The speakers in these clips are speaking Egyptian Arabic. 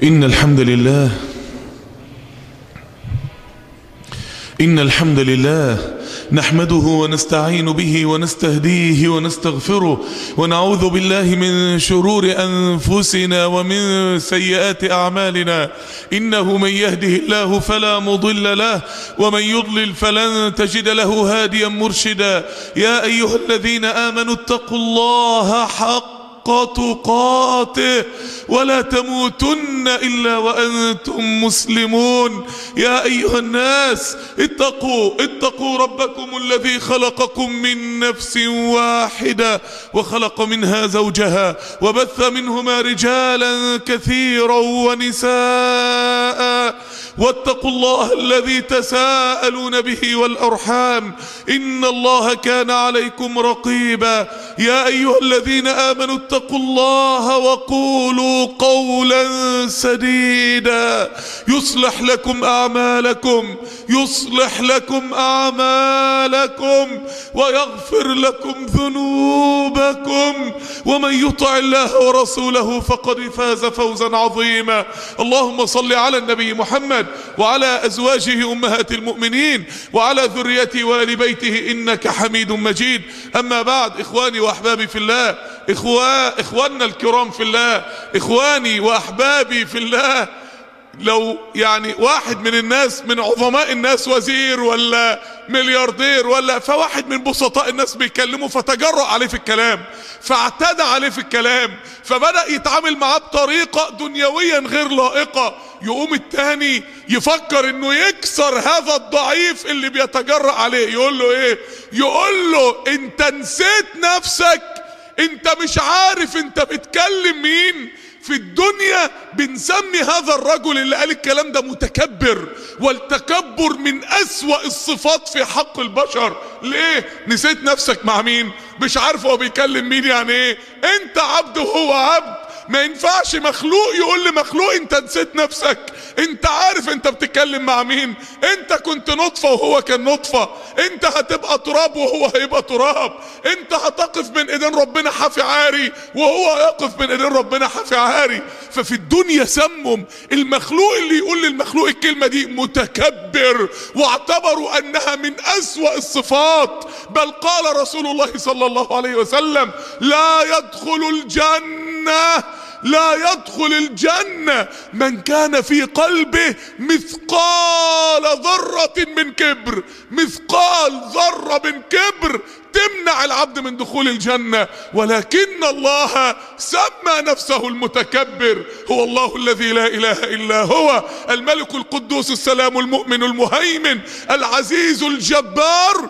إن الحمد لله إن الحمد لله نحمده ونستعين به ونستهديه ونستغفره ونعوذ بالله من شرور أنفسنا ومن سيئات أعمالنا إنه من يهده الله فلا مضل له ومن يضلل فلن تجد له هاديا مرشدا يا أيها الذين آمنوا اتقوا الله حق حق تقاته ولا تموتن إلا وأنتم مسلمون يا أيها الناس اتقوا اتقوا ربكم الذي خلقكم من نفس واحدة وخلق منها زوجها وبث منهما رجالا كثيرا ونساء واتقوا الله الذي تساءلون به والأرحام إن الله كان عليكم رقيبا يا أيها الذين آمنوا اتقوا الله وقولوا قولا سديدا يصلح لكم أعمالكم يصلح لكم أعمالكم ويغفر لكم ذنوبكم ومن يطع الله ورسوله فقد فاز فوزا عظيما اللهم صل على النبي محمد وعلى أزواجه أمهات المؤمنين وعلى ذريته وآل بيته إنك حميد مجيد أما بعد إخواني وأحبابي في الله إخوا... إخواننا الكرام في الله إخواني وأحبابي في الله لو يعني واحد من الناس من عظماء الناس وزير ولا ملياردير ولا فواحد من بسطاء الناس بيكلمه فتجرأ عليه في الكلام فاعتدى عليه في الكلام فبدأ يتعامل معاه بطريقة دنيويا غير لائقة يقوم التاني يفكر انه يكسر هذا الضعيف اللي بيتجرأ عليه يقول له ايه يقول له انت نسيت نفسك انت مش عارف انت بتكلم مين في الدنيا بنسمي هذا الرجل اللي قال الكلام ده متكبر والتكبر من أسوأ الصفات في حق البشر ليه نسيت نفسك مع مين مش عارف هو بيكلم مين يعني ايه انت عبد وهو عبد ما ينفعش مخلوق يقول لمخلوق انت نسيت نفسك انت عارف انت بتتكلم مع مين انت كنت نطفة وهو كان نطفة انت هتبقى تراب وهو هيبقى تراب انت هتقف من ايدين ربنا حافي عاري وهو يقف من ايدين ربنا حافي عاري ففي الدنيا سمم المخلوق اللي يقول للمخلوق الكلمة دي متكبر واعتبروا انها من اسوأ الصفات بل قال رسول الله صلى الله عليه وسلم لا يدخل الجنة لا يدخل الجنة من كان في قلبه مثقال ذرة من كبر مثقال ذرة من كبر تمنع العبد من دخول الجنة ولكن الله سمى نفسه المتكبر هو الله الذي لا إله إلا هو الملك القدوس السلام المؤمن المهيمن العزيز الجبار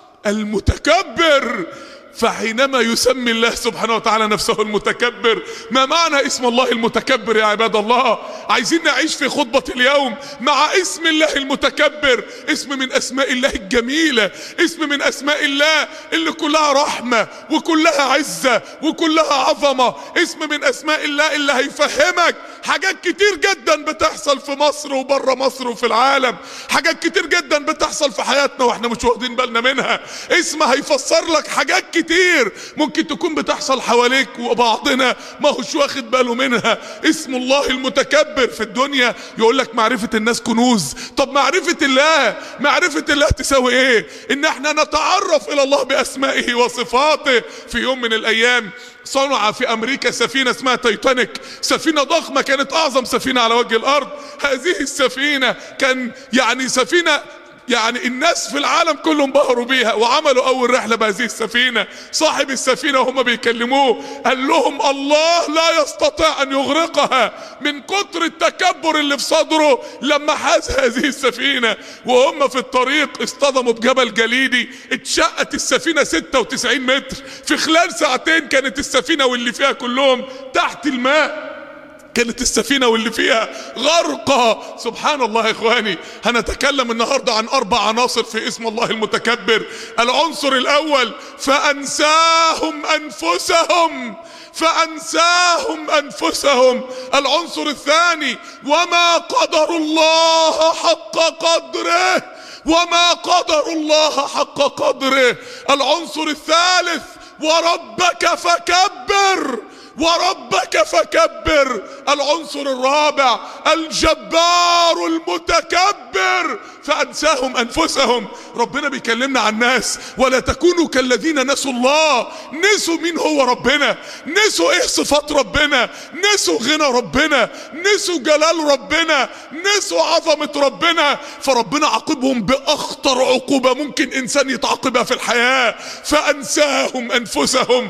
المتكبر فحينما يسمي الله سبحانه وتعالى نفسه المتكبر ما معنى اسم الله المتكبر يا عباد الله عايزين نعيش في خطبة اليوم مع اسم الله المتكبر اسم من اسماء الله الجميلة اسم من اسماء الله اللي كلها رحمة وكلها عزة وكلها عظمة اسم من اسماء الله اللي هيفهمك حاجات كتير جدا بتحصل في مصر وبره مصر وفي العالم حاجات كتير جدا بتحصل في حياتنا واحنا مش واخدين بالنا منها اسم هيفسر لك حاجات كتير ممكن تكون بتحصل حواليك وبعضنا ما هوش واخد باله منها اسم الله المتكبر في الدنيا يقول لك معرفة الناس كنوز طب معرفة الله معرفة الله تساوي ايه ان احنا نتعرف الى الله باسمائه وصفاته في يوم من الايام صنع في امريكا سفينة اسمها تايتانيك سفينة ضخمة كانت اعظم سفينة على وجه الارض هذه السفينة كان يعني سفينة يعني الناس في العالم كلهم انبهروا بيها وعملوا اول رحله بهذه السفينه صاحب السفينه وهم بيكلموه قال لهم الله لا يستطيع ان يغرقها من كتر التكبر اللي في صدره لما حاز هذه السفينه وهم في الطريق اصطدموا بجبل جليدي اتشقت السفينه 96 متر في خلال ساعتين كانت السفينه واللي فيها كلهم تحت الماء كانت السفينة واللي فيها غرقة سبحان الله يا اخواني هنتكلم النهاردة عن اربع عناصر في اسم الله المتكبر العنصر الاول فانساهم انفسهم فانساهم انفسهم العنصر الثاني وما قدر الله حق قدره وما قدر الله حق قدره العنصر الثالث وربك فكبر وربك فكبر العنصر الرابع الجبار المتكبر فأنساهم أنفسهم ربنا بيكلمنا عن ناس ولا تكونوا كالذين نسوا الله نسوا مين هو ربنا نسوا ايه صفات ربنا نسوا غنى ربنا نسوا جلال ربنا نسوا عظمة ربنا فربنا عاقبهم بأخطر عقوبة ممكن إنسان يتعاقبها في الحياة فأنساهم أنفسهم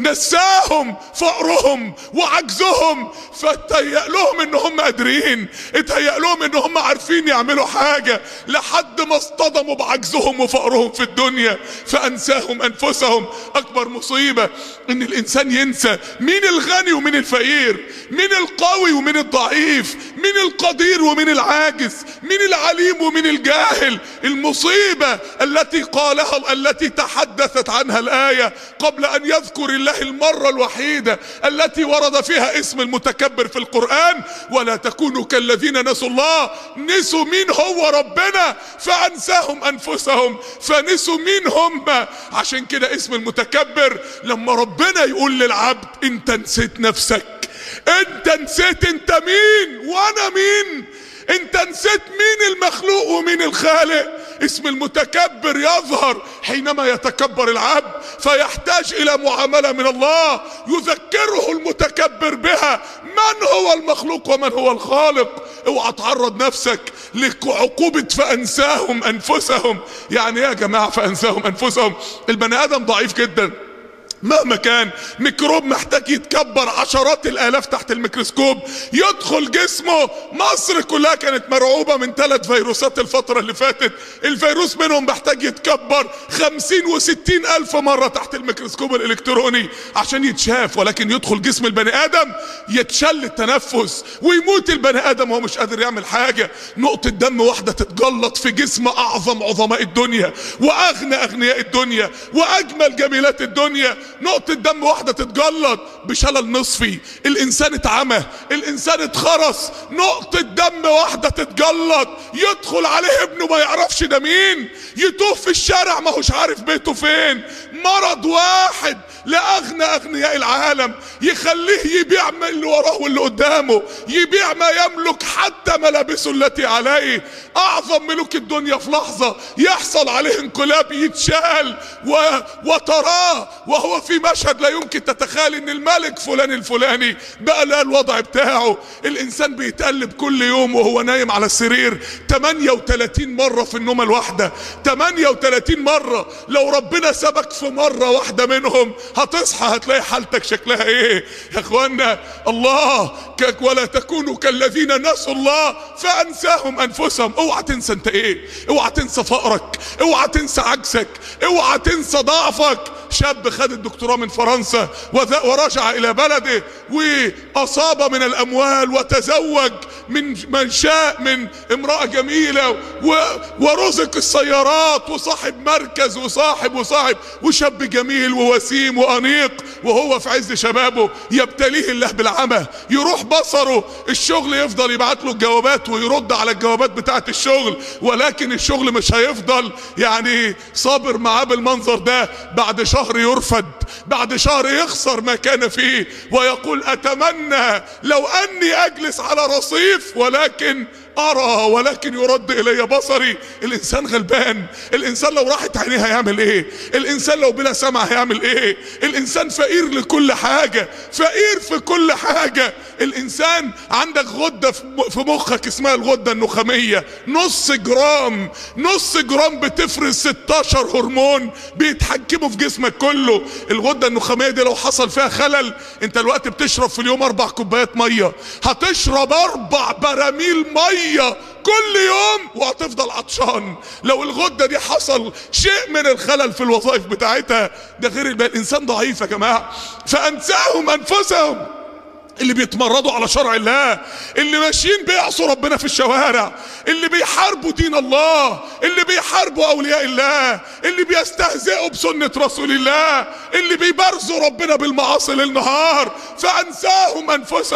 نساهم فقرهم وعجزهم فتهيأ لهم إن هم قادرين اتهيأ لهم إن هم عارفين يعملوا حاجة لحد ما اصطدموا بعجزهم وفقرهم في الدنيا فأنساهم أنفسهم أكبر مصيبة إن الإنسان ينسى مين الغني ومين الفقير مين القوي ومين الضعيف مين القدير ومين العاجز مين العليم ومين الجاهل المصيبة التي قالها التي تحدثت عنها الآية قبل أن يذكر الله المرة الوحيدة التي ورد فيها اسم المتكبر في القرآن ولا تكونوا كالذين نسوا الله نسوا مين هو ربنا فأنساهم أنفسهم فنسوا مين هم عشان كده اسم المتكبر لما ربنا يقول للعبد انت نسيت نفسك انت نسيت انت مين وانا مين انت نسيت مين المخلوق ومين الخالق اسم المتكبر يظهر حينما يتكبر العبد فيحتاج الى معامله من الله يذكره المتكبر بها من هو المخلوق ومن هو الخالق اوعى تعرض نفسك لعقوبه فانساهم انفسهم يعني ايه يا جماعه فانساهم انفسهم البني ادم ضعيف جدا مهما كان ميكروب محتاج يتكبر عشرات الالاف تحت الميكروسكوب يدخل جسمه مصر كلها كانت مرعوبة من ثلاث فيروسات الفترة اللي فاتت الفيروس منهم محتاج يتكبر خمسين وستين الف مرة تحت الميكروسكوب الالكتروني عشان يتشاف ولكن يدخل جسم البني ادم يتشل التنفس ويموت البني ادم وهو مش قادر يعمل حاجة نقطة دم واحدة تتجلط في جسم اعظم عظماء الدنيا واغنى اغنياء الدنيا واجمل جميلات الدنيا نقطة دم واحدة تتجلط بشلل نصفي الانسان اتعمى الانسان اتخرس نقطة دم واحدة تتجلط يدخل عليه ابنه ما يعرفش ده مين يتوه في الشارع ما هوش عارف بيته فين مرض واحد لاغنى اغنياء العالم يخليه يبيع ما اللي وراه واللي قدامه يبيع ما يملك حتى ملابسه التي عليه اعظم ملوك الدنيا في لحظة يحصل عليه انقلاب يتشال و... وتراه وهو في مشهد لا يمكن تتخيل ان الملك فلان الفلاني بقى له الوضع بتاعه الانسان بيتقلب كل يوم وهو نايم على السرير 38 مرة في النومة الواحدة 38 مرة لو ربنا سبك في مرة واحدة منهم هتصحى هتلاقي حالتك شكلها ايه يا اخوانا الله ك- ولا تكونوا كالذين نسوا الله فانساهم انفسهم اوعى تنسى انت ايه اوعى تنسى فقرك اوعى تنسى عجزك اوعى تنسى ضعفك شاب خد الدكتوراه من فرنسا وذ- ورجع الى بلده واصاب من الاموال وتزوج من من شاء من امرأة جميلة و ورزق السيارات وصاحب مركز وصاحب وصاحب وشاب جميل ووسيم وانيق وهو في عز شبابه يبتليه الله بالعمى يروح بصره الشغل يفضل يبعت له الجوابات ويرد على الجوابات بتاعه الشغل ولكن الشغل مش هيفضل يعني صابر معاه بالمنظر ده بعد شهر يرفد بعد شهر يخسر ما كان فيه ويقول اتمنى لو اني اجلس على رصيف ولكن ارى ولكن يرد الي بصري الانسان غلبان الانسان لو راحت عينيه هيعمل ايه الانسان لو بلا سمع هيعمل ايه الانسان فقير لكل حاجة فقير في كل حاجة الانسان عندك غدة في م- في مخك اسمها الغدة النخامية نص جرام نص جرام بتفرز 16 هرمون بيتحكموا في جسمك كله الغدة النخامية دي لو حصل فيها خلل انت الوقت بتشرب في اليوم اربع كوبايات مية هتشرب اربع براميل مية كل يوم وهتفضل عطشان لو الغدة دي حصل شيء من الخلل في الوظائف بتاعتها ده غير الب- الانسان ضعيف يا جماعة فانساهم انفسهم اللي بيتمردوا على شرع الله اللي ماشيين بيعصوا ربنا في الشوارع اللي بيحاربوا دين الله اللي بيحاربوا اولياء الله اللي بيستهزئوا بسنة رسول الله اللي بيبرزوا ربنا بالمعاصي للنهار فانساهم انفسهم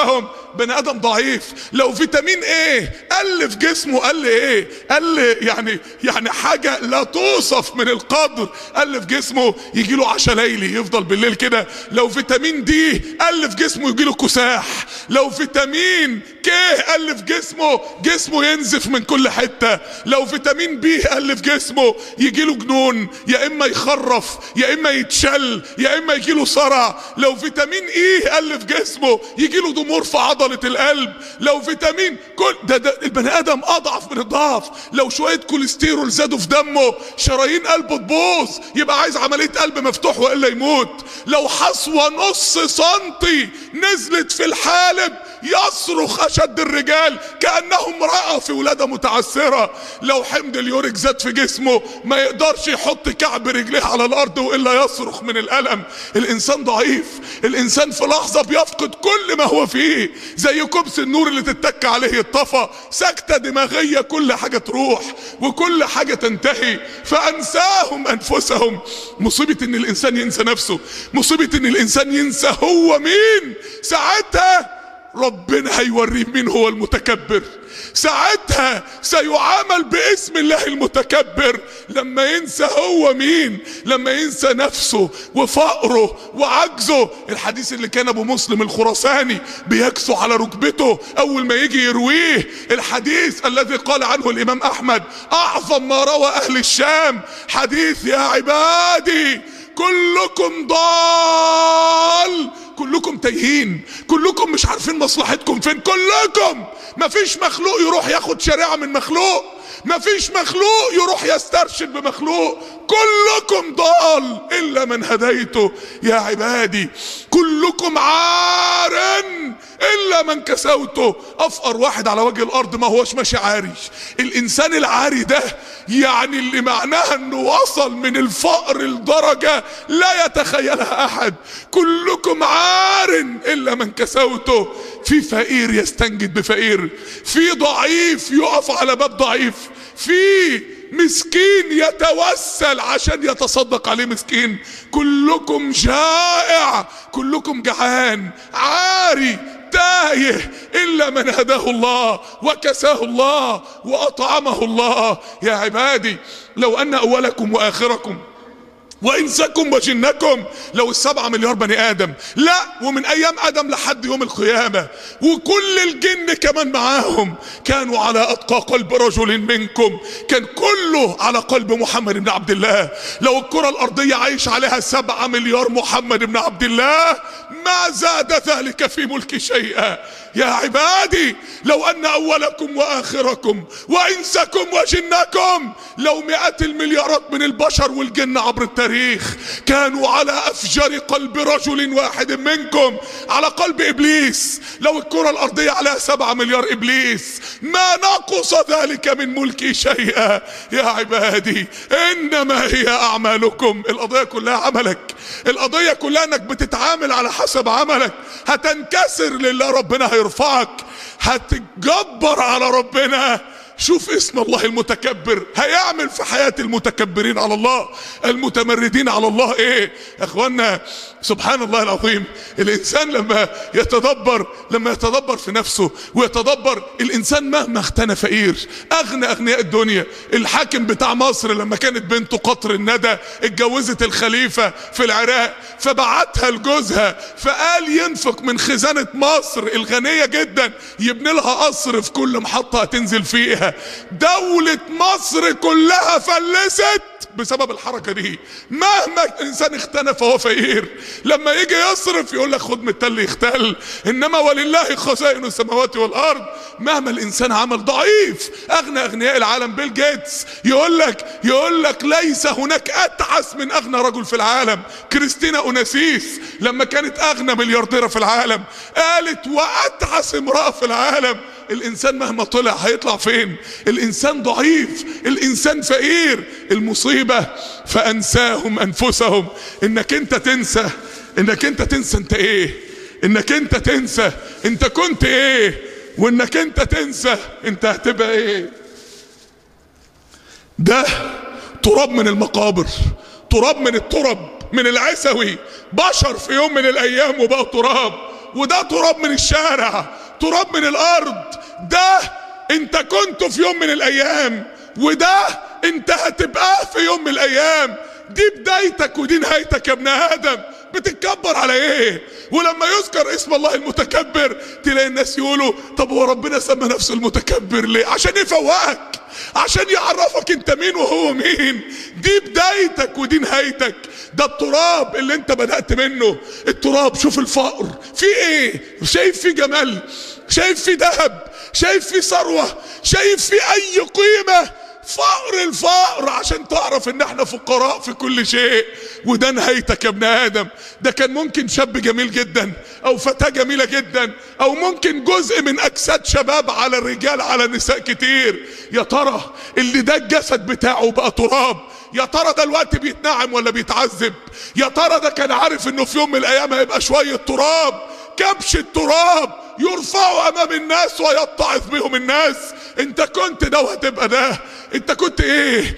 بني ادم ضعيف لو فيتامين ايه قل في جسمه قل ايه قل يعني يعني حاجه لا توصف من القدر قل في جسمه يجي له عشاء ليلي يفضل بالليل كده لو فيتامين دي قل في جسمه يجي له كساح لو فيتامين كيه قل في جسمه جسمه ينزف من كل حته لو فيتامين بي قل في جسمه يجي له جنون يا اما يخرف يا اما يتشل يا اما يجي له صرع لو فيتامين اي قل في جسمه يجي له ضمور في عضله القلب لو فيتامين كل ده, ده البني ادم اضعف من الضعف لو شويه كوليسترول زادوا في دمه شرايين قلبه تبوظ يبقى عايز عمليه قلب مفتوح والا يموت لو حصوه نص سنتي نزلت في الحالب يصرخ اشد الرجال كانه امراه في ولاده متعسره لو حمض اليوريك زاد في جسمه ما يقدرش يحط كعب رجليه على الارض والا يصرخ من الالم الانسان ضعيف الانسان في لحظه بيفقد كل ما هو فيه زي كبس النور اللي تتك عليه يطفى سكته دماغيه كل حاجه تروح وكل حاجه تنتهي فانساهم انفسهم مصيبه ان الانسان ينسى نفسه مصيبه ان الانسان ينسى هو مين ساعتها ربنا هيوريه مين هو المتكبر ساعتها سيعامل باسم الله المتكبر لما ينسى هو مين لما ينسى نفسه وفقره وعجزه الحديث اللي كان ابو مسلم الخراساني بيكسو على ركبته اول ما يجي يرويه الحديث الذي قال عنه الامام احمد اعظم ما روى اهل الشام حديث يا عبادي كلكم ضال كلكم تايهين كلكم مش عارفين مصلحتكم فين كلكم مفيش مخلوق يروح ياخد شريعة من مخلوق مفيش مخلوق يروح يسترشد بمخلوق كلكم ضال الا من هديته يا عبادي كلكم عار الا من كسوته افقر واحد على وجه الارض ما هوش ماشي عاري الانسان العاري ده يعني اللي معناها انه وصل من الفقر لدرجة لا يتخيلها احد كلكم عار الا من كسوته في فقير يستنجد بفقير في ضعيف يقف على باب ضعيف في مسكين يتوسل عشان يتصدق عليه مسكين كلكم جائع كلكم جعان عاري تايه الا من هداه الله وكساه الله واطعمه الله يا عبادي لو ان اولكم واخركم وانسكم وجنكم لو السبعة مليار بني ادم لا ومن ايام ادم لحد يوم القيامة وكل الجن كمان معاهم كانوا على اتقى قلب رجل منكم كان كله على قلب محمد بن عبد الله لو الكرة الارضية عايش عليها سبعة مليار محمد بن عبد الله ما زاد ذلك في ملك شيئا يا عبادي لو ان اولكم واخركم وانسكم وجنكم لو مئات المليارات من البشر والجن عبر التاريخ كانوا على افجر قلب رجل واحد منكم على قلب ابليس لو الكرة الارضية عليها سبعة مليار ابليس ما نقص ذلك من ملكي شيئا يا عبادي انما هي اعمالكم القضية كلها عملك القضية كلها انك بتتعامل على حسب عملك هتنكسر لله ربنا هيرفعك هتتجبر على ربنا شوف اسم الله المتكبر هيعمل في حياة المتكبرين على الله المتمردين على الله ايه يا اخوانا سبحان الله العظيم الانسان لما يتدبر لما يتدبر في نفسه ويتدبر الانسان مهما اختنى فقير اغنى اغنياء الدنيا الحاكم بتاع مصر لما كانت بنته قطر الندى اتجوزت الخليفة في العراق فبعتها لجوزها فقال ينفق من خزانة مصر الغنية جدا يبني لها قصر في كل محطة هتنزل فيها دولة مصر كلها فلست بسبب الحركة دي مهما الانسان اختنى فهو فقير لما يجي يصرف يقول لك خد من التل يختل انما ولله خزائن السماوات والارض مهما الانسان عمل ضعيف اغنى اغنياء العالم بيل جيتس يقول لك يقول لك ليس هناك اتعس من اغنى رجل في العالم كريستينا اوناسيس لما كانت اغنى مليارديره في العالم قالت واتعس امراه في العالم الانسان مهما طلع هيطلع فين الانسان ضعيف الانسان فقير المصيبة فانساهم انفسهم انك انت تنسى انك انت تنسى انت ايه انك انت تنسى انت كنت ايه وانك انت تنسى انت هتبقى ايه ده تراب من المقابر تراب من التراب من العسوي بشر في يوم من الايام وبقوا تراب وده تراب من الشارع تراب من الارض ده انت كنت في يوم من الايام وده انت هتبقى في يوم من الايام دي بدايتك ودي نهايتك يا ابن ادم بتتكبر على ايه ولما يذكر اسم الله المتكبر تلاقي الناس يقولوا طب هو ربنا سمى نفسه المتكبر ليه عشان يفوقك عشان يعرفك انت مين وهو مين دي بدايتك ودي نهايتك ده التراب اللي انت بدأت منه التراب شوف الفقر في ايه شايف في جمال شايف في ذهب شايف في ثروة شايف في اي قيمة فقر الفقر عشان تعرف ان احنا فقراء في كل شيء وده نهايتك يا ابن ادم ده كان ممكن شاب جميل جدا او فتاة جميلة جدا او ممكن جزء من اجساد شباب على الرجال على نساء كتير يا ترى اللي ده الجسد بتاعه بقى تراب يا ترى ده الوقت بيتنعم ولا بيتعذب يا ترى ده كان عارف انه في يوم من الايام هيبقى شوية تراب كبش التراب يرفعوا امام الناس ويتعظ بهم الناس انت كنت ده وهتبقى ده انت كنت ايه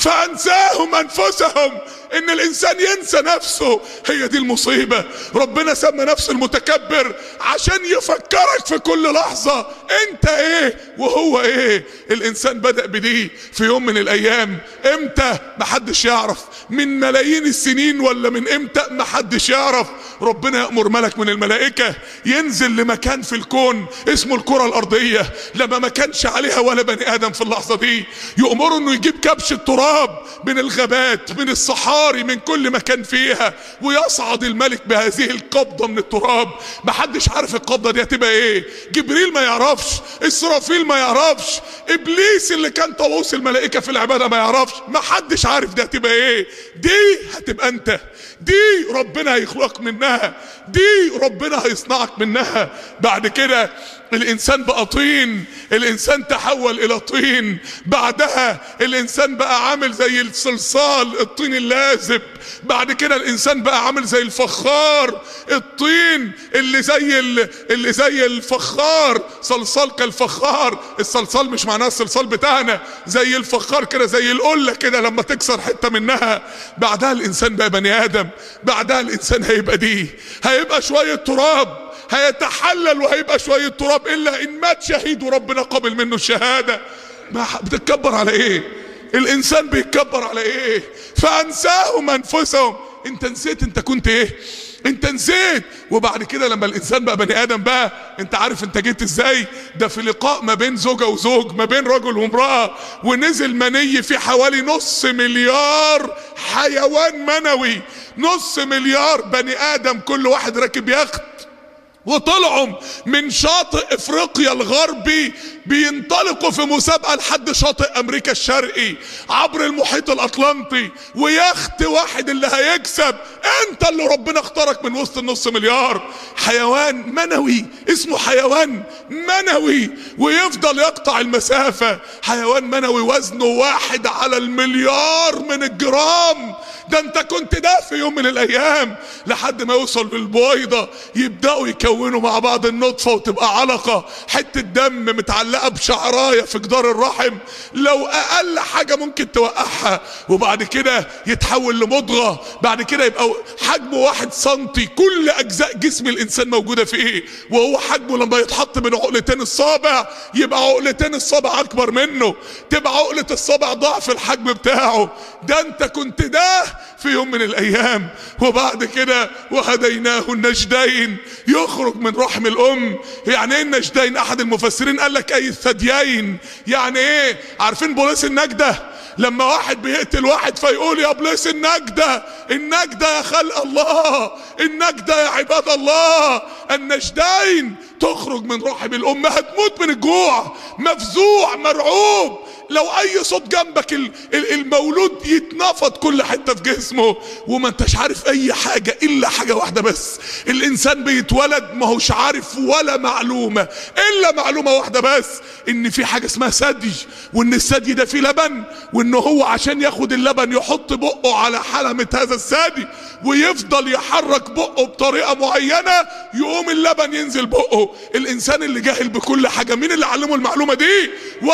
فانساهم انفسهم ان الانسان ينسى نفسه هي دي المصيبة ربنا سمى نفسه المتكبر عشان يفكرك في كل لحظة انت ايه وهو ايه الانسان بدأ بدي في يوم من الايام امتى محدش يعرف من ملايين السنين ولا من امتى محدش يعرف ربنا يأمر ملك من الملائكة ينزل لمكان في الكون اسمه الكرة الارضية لما ما كانش عليها ولا بني ادم في اللحظة دي يأمره انه يجيب كبش التراب من الغابات من الصحاري من كل مكان فيها ويصعد الملك بهذه القبضة من التراب محدش عارف القبضة دي هتبقى ايه جبريل ما يعرفش اسرافيل ما يعرفش ابليس اللي كان طاووس الملائكة في العبادة ما يعرفش محدش عارف دي هتبقى ايه دي هتبقى انت دي ربنا هيخلقك منها دي ربنا هيصنعك منها بعد كده الانسان بقى طين الانسان تحول الى طين بعدها الانسان بقى عامل زي الصلصال الطين اللازب بعد كده الانسان بقى عامل زي الفخار الطين اللي زي اللي زي الفخار صلصال كالفخار الصلصال مش معناه الصلصال بتاعنا زي الفخار كده زي القله كده لما تكسر حته منها بعدها الانسان بقى بني ادم بعدها الانسان هيبقى دي هيبقى شويه تراب هيتحلل وهيبقى شوية تراب إلا إن مات شهيد وربنا قبل منه الشهادة ما بتتكبر على إيه الإنسان بيتكبر على إيه فأنساهم أنفسهم أنت نسيت أنت كنت إيه انت نسيت وبعد كده لما الانسان بقى بني ادم بقى انت عارف انت جيت ازاي ده في لقاء ما بين زوجة وزوج ما بين رجل وامرأة ونزل مني في حوالي نص مليار حيوان منوي نص مليار بني ادم كل واحد راكب يخت وطلعوا من شاطئ افريقيا الغربي بينطلقوا في مسابقة لحد شاطئ امريكا الشرقي عبر المحيط الاطلنطي ويخت واحد اللي هيكسب انت اللي ربنا اختارك من وسط النص مليار حيوان منوي اسمه حيوان منوي ويفضل يقطع المسافة حيوان منوي وزنه واحد على المليار من الجرام ده انت كنت ده في يوم من الايام لحد ما يوصل للبويضة يبدأوا يكونوا مع بعض النطفة وتبقى علقة حتة دم متعلقة بشعراية في جدار الرحم لو اقل حاجة ممكن توقعها وبعد كده يتحول لمضغة بعد كده يبقى حجمه واحد سنتي كل اجزاء جسم الانسان موجودة فيه وهو حجمه لما يتحط من عقلتين الصابع يبقى عقلتين الصابع اكبر منه تبقى عقلة الصابع ضعف الحجم بتاعه ده انت كنت ده في يوم من الايام وبعد كده وهديناه النجدين يخرج من رحم الام يعني ايه النجدين احد المفسرين قال لك اي الثديين يعني ايه عارفين بوليس النجده لما واحد بيقتل واحد فيقول يا بليس النجدة النجدة يا خلق الله النجدة يا عباد الله النجدين تخرج من رحم الأم هتموت من الجوع مفزوع مرعوب لو اي صوت جنبك المولود يتنفض كل حتة في جسمه وما انتش عارف اي حاجة الا حاجة واحدة بس الانسان بيتولد ما هوش عارف ولا معلومة الا معلومة واحدة بس ان في حاجة اسمها ثدي وان الثدي ده فيه لبن وان هو عشان ياخد اللبن يحط بقه على حلمة هذا الثدي ويفضل يحرك بقه بطريقة معينة يقوم اللبن ينزل بقه الانسان اللي جاهل بكل حاجة مين اللي علمه المعلومة دي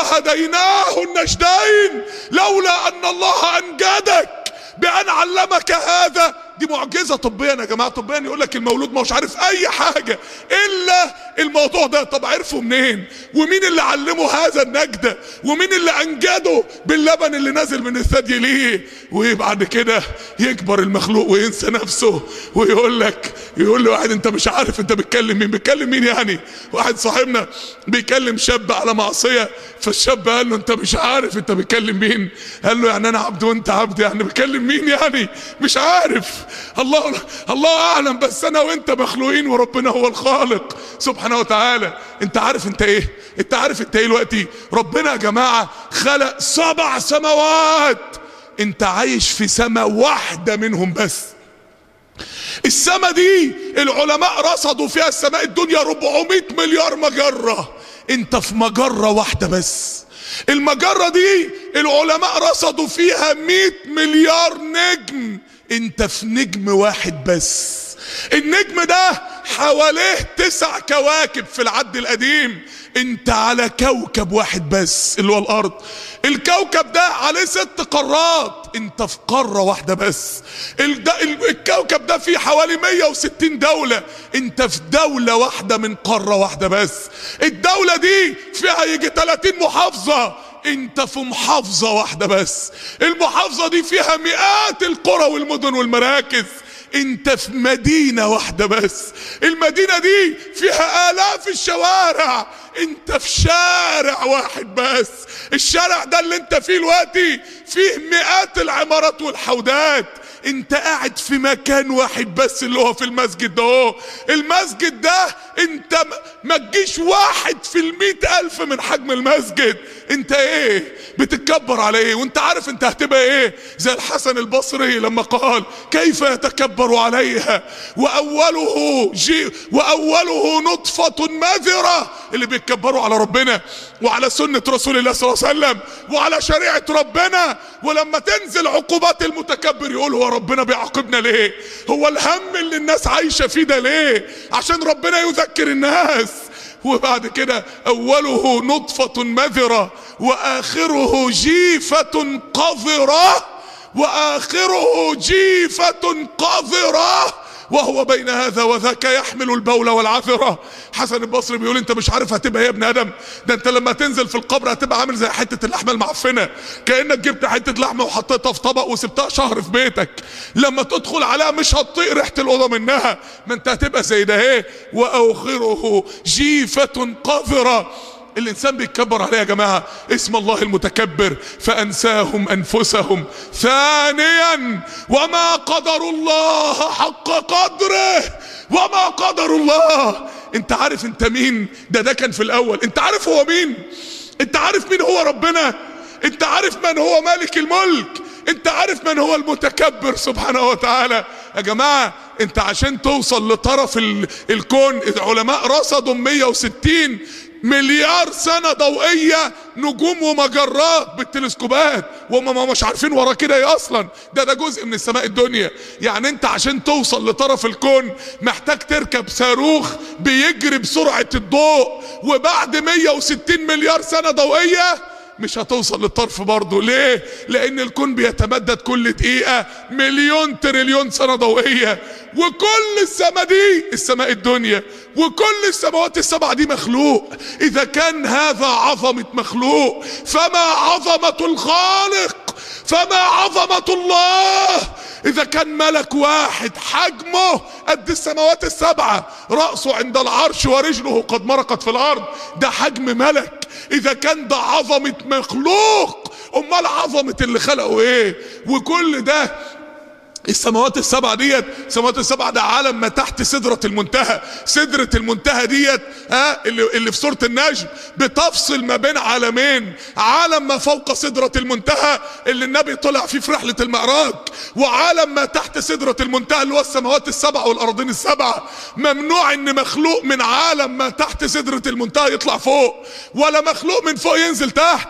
وهديناه النجدين لولا ان الله انجدك بان علمك هذا دي معجزه طبيا يا جماعه طبيا يقول لك المولود ما هوش عارف اي حاجه الا الموضوع ده طب عرفه منين ومين اللي علمه هذا النجده ومين اللي انجده باللبن اللي نازل من الثدي ليه وبعد كده يكبر المخلوق وينسى نفسه ويقول لك يقول له واحد انت مش عارف انت بتكلم مين بتكلم مين يعني واحد صاحبنا بيكلم شاب على معصيه فالشاب قال له انت مش عارف انت بتكلم مين قال له يعني انا عبد وانت عبد يعني بكلم مين يعني مش عارف الله الله اعلم بس انا وانت مخلوقين وربنا هو الخالق سبحانه وتعالى انت عارف انت ايه انت عارف انت ايه دلوقتي ربنا يا جماعه خلق سبع سماوات انت عايش في سماء واحده منهم بس السماء دي العلماء رصدوا فيها السماء الدنيا 400 مليار مجرة انت في مجرة واحدة بس المجرة دي العلماء رصدوا فيها 100 مليار نجم انت في نجم واحد بس النجم ده حواليه تسع كواكب في العد القديم انت على كوكب واحد بس اللي هو الارض الكوكب ده عليه ست قارات انت في قارة واحدة بس الكوكب ده فيه حوالي 160 دولة انت في دولة واحدة من قارة واحدة بس الدولة دي فيها يجي 30 محافظة انت في محافظة واحدة بس المحافظة دي فيها مئات القرى والمدن والمراكز انت في مدينة واحدة بس المدينة دي فيها آلاف الشوارع انت في شارع واحد بس الشارع ده اللي انت فيه دلوقتي فيه مئات العمارات والحودات انت قاعد في مكان واحد بس اللي هو في المسجد ده اهو المسجد ده انت ما تجيش واحد في المئة الف من حجم المسجد انت ايه بتتكبر على ايه وانت عارف انت هتبقى ايه زي الحسن البصري لما قال كيف يتكبر عليها واوله جي واوله نطفة مذرة اللي بيتكبروا على ربنا وعلى سنة رسول الله صلى الله عليه وسلم وعلى شريعة ربنا ولما تنزل عقوبات المتكبر يقول هو ربنا بيعاقبنا ليه هو الهم اللي الناس عايشة فيه ده ليه عشان ربنا يذكر الناس وبعد كده اوله نطفة مذرة واخره جيفة قذرة واخره جيفة قذرة وهو بين هذا وذاك يحمل البول والعثرة حسن البصري بيقول انت مش عارف هتبقى ايه يا ابن ادم ده انت لما تنزل في القبر هتبقى عامل زي حتة اللحمة المعفنة كأنك جبت حتة لحمة وحطيتها في طبق وسبتها شهر في بيتك لما تدخل عليها مش هتطيق ريحة الأوضة منها ما انت هتبقى زي ده ايه واخره جيفة قذرة الانسان بيتكبر عليه يا جماعه اسم الله المتكبر فانساهم انفسهم ثانيا وما قدر الله حق قدره وما قدر الله انت عارف انت مين ده ده كان في الاول انت عارف هو مين انت عارف مين هو ربنا انت عارف من هو مالك الملك انت عارف من هو المتكبر سبحانه وتعالى يا جماعة انت عشان توصل لطرف ال- الكون العلماء رصدوا 160 مليار سنة ضوئية نجوم ومجرات بالتلسكوبات وهم ما مش عارفين ورا كده ايه اصلا ده ده جزء من السماء الدنيا يعني انت عشان توصل لطرف الكون محتاج تركب صاروخ بيجري بسرعة الضوء وبعد 160 مليار سنة ضوئية مش هتوصل للطرف برضه ليه لان الكون بيتمدد كل دقيقة مليون تريليون سنة ضوئية وكل السماء دي السماء الدنيا وكل السماوات السبع دي مخلوق اذا كان هذا عظمة مخلوق فما عظمة الخالق فما عظمة الله اذا كان ملك واحد حجمه قد السماوات السبعة رأسه عند العرش ورجله قد مرقت في الارض ده حجم ملك اذا كان ده عظمة مخلوق امال عظمة اللي خلقه ايه وكل ده السماوات السبعة ديت السماوات السبعة ده عالم ما تحت سدرة المنتهى سدرة المنتهى ديت ها اللي, اللي في سورة النجم بتفصل ما بين عالمين عالم ما فوق سدرة المنتهى اللي النبي طلع فيه في رحلة المعراج وعالم ما تحت سدرة المنتهى اللي هو السماوات السبعة والأرضين السبعة ممنوع ان مخلوق من عالم ما تحت سدرة المنتهى يطلع فوق ولا مخلوق من فوق ينزل تحت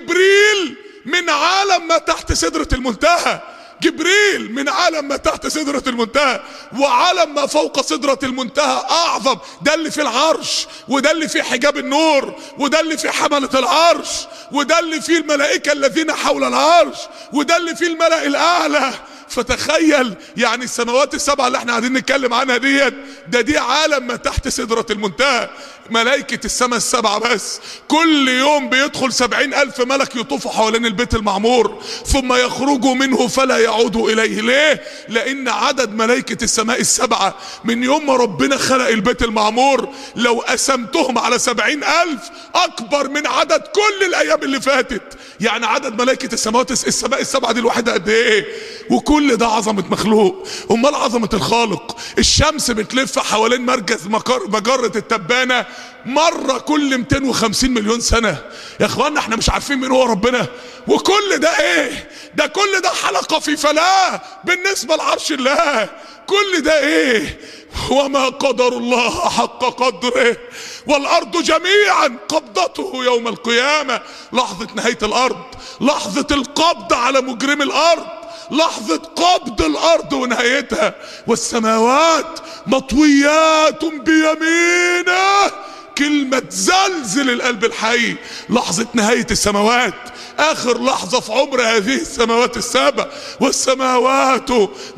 جبريل من عالم ما تحت سدرة المنتهى جبريل من عالم ما تحت سدرة المنتهى وعالم ما فوق سدرة المنتهى اعظم ده اللي في العرش وده اللي في حجاب النور وده اللي في حملة العرش وده اللي فيه الملائكة الذين حول العرش وده اللي فيه الملأ الاعلى فتخيل يعني السماوات السبعة اللي احنا قاعدين نتكلم عنها ديت ده دي عالم ما تحت سدرة المنتهى ملائكة السماء السبعة بس كل يوم بيدخل سبعين ألف ملك يطوفوا حوالين البيت المعمور ثم يخرجوا منه فلا يعودوا إليه ليه؟ لأن عدد ملائكة السماء السبعة من يوم ما ربنا خلق البيت المعمور لو قسمتهم على سبعين ألف أكبر من عدد كل الأيام اللي فاتت يعني عدد ملائكة السماوات السماء السبعة دي الواحدة قد إيه؟ وكل ده عظمة مخلوق أمال عظمة الخالق الشمس بتلف حوالين مركز مجرة التبانة مرة كل 250 مليون سنة يا اخوانا احنا مش عارفين مين هو ربنا وكل ده ايه ده كل ده حلقة في فلاة بالنسبة لعرش الله كل ده ايه وما قدر الله حق قدره والارض جميعا قبضته يوم القيامة لحظة نهاية الارض لحظة القبض على مجرم الارض لحظة قبض الارض ونهايتها والسماوات مطويات بيمينه كلمة زلزل القلب الحي لحظة نهاية السماوات اخر لحظة في عمر هذه السماوات السبع والسماوات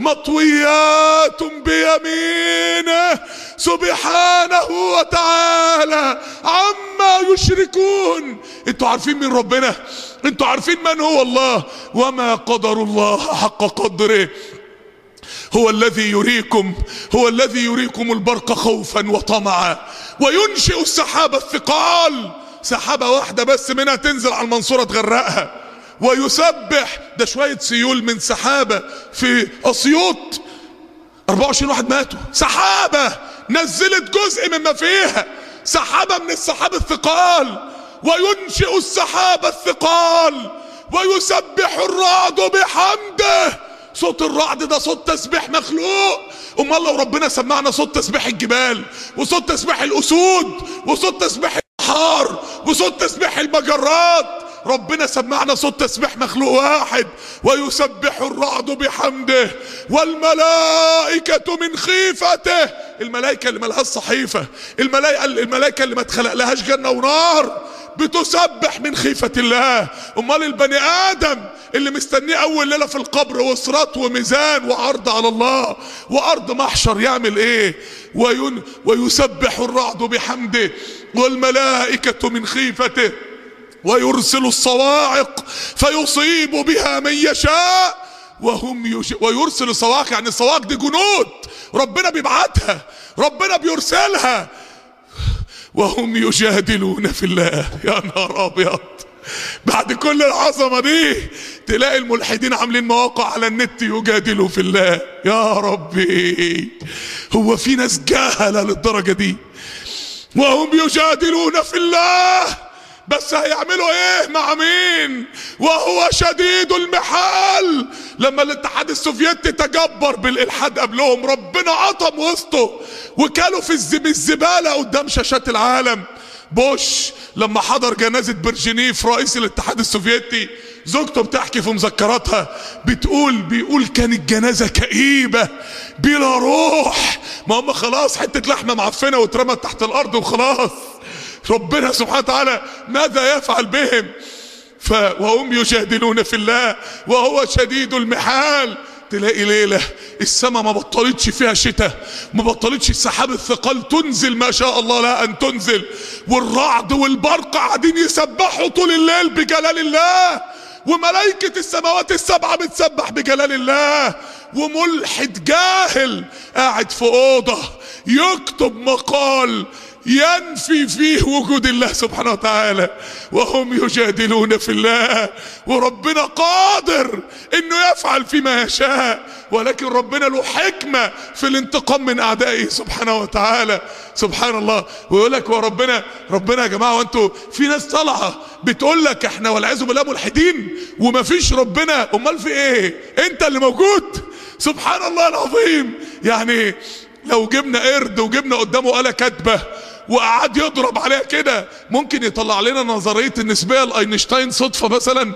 مطويات بيمينه سبحانه وتعالى عما يشركون انتوا عارفين مين ربنا انتوا عارفين من هو الله وما قدر الله حق قدره هو الذي يريكم هو الذي يريكم البرق خوفا وطمعا وينشئ السحاب الثقال سحابة واحدة بس منها تنزل على المنصورة تغرقها ويسبح ده شوية سيول من سحابة في أسيوط 24 واحد ماتوا سحابة نزلت جزء مما فيها سحابة من السحاب الثقال وينشئ السحاب الثقال ويسبح الرعد بحمده صوت الرعد ده صوت تسبيح مخلوق امال لو ربنا سمعنا صوت تسبيح الجبال وصوت تسبيح الاسود وصوت تسبيح البحار وصوت تسبيح المجرات ربنا سمعنا صوت تسبيح مخلوق واحد ويسبح الرعد بحمده والملائكة من خيفته الملائكة اللي ملهاش صحيفة الملائكة, الملائكة اللي ما اتخلق لهاش جنة ونار بتسبح من خيفة الله امال البني ادم اللي مستنيه اول ليلة في القبر وصراط وميزان وعرض على الله وارض محشر يعمل ايه وين ويسبح الرعد بحمده والملائكة من خيفته ويرسل الصواعق فيصيب بها من يشاء وهم يش... ويرسل الصواعق يعني الصواعق دي جنود ربنا بيبعتها ربنا بيرسلها وهم يجادلون في الله يا نهار ابيض بعد كل العظمه دي تلاقي الملحدين عاملين مواقع على النت يجادلوا في الله يا ربي هو في ناس جهله للدرجه دي وهم يجادلون في الله بس هيعملوا ايه مع مين وهو شديد المحال لما الاتحاد السوفيتي تجبر بالالحاد قبلهم ربنا عطم وسطه وكانوا في الزب الزباله قدام شاشات العالم بوش لما حضر جنازة برجنيف رئيس الاتحاد السوفيتي زوجته بتحكي في مذكراتها بتقول بيقول كانت جنازة كئيبة بلا روح ما هم خلاص حتة لحمة معفنة واترمت تحت الارض وخلاص ربنا سبحانه وتعالى ماذا يفعل بهم ف وهم يجادلون في الله وهو شديد المحال تلاقي ليلة السماء ما بطلتش فيها شتاء ما بطلتش السحاب الثقال تنزل ما شاء الله لا أن تنزل والرعد والبرق قاعدين يسبحوا طول الليل بجلال الله وملائكة السماوات السبعة بتسبح بجلال الله وملحد جاهل قاعد في أوضة يكتب مقال ينفي فيه وجود الله سبحانه وتعالى وهم يجادلون في الله وربنا قادر انه يفعل فيما يشاء ولكن ربنا له حكمة في الانتقام من اعدائه سبحانه وتعالى سبحان الله ويقول لك وربنا ربنا يا جماعة وانتوا في ناس طالعة بتقول لك احنا والعياذ بالله ملحدين وما فيش ربنا امال في ايه انت اللي موجود سبحان الله العظيم يعني لو جبنا قرد وجبنا قدامه آلة كاتبة وقعد يضرب عليها كده ممكن يطلع لنا نظرية النسبية لاينشتاين صدفة مثلا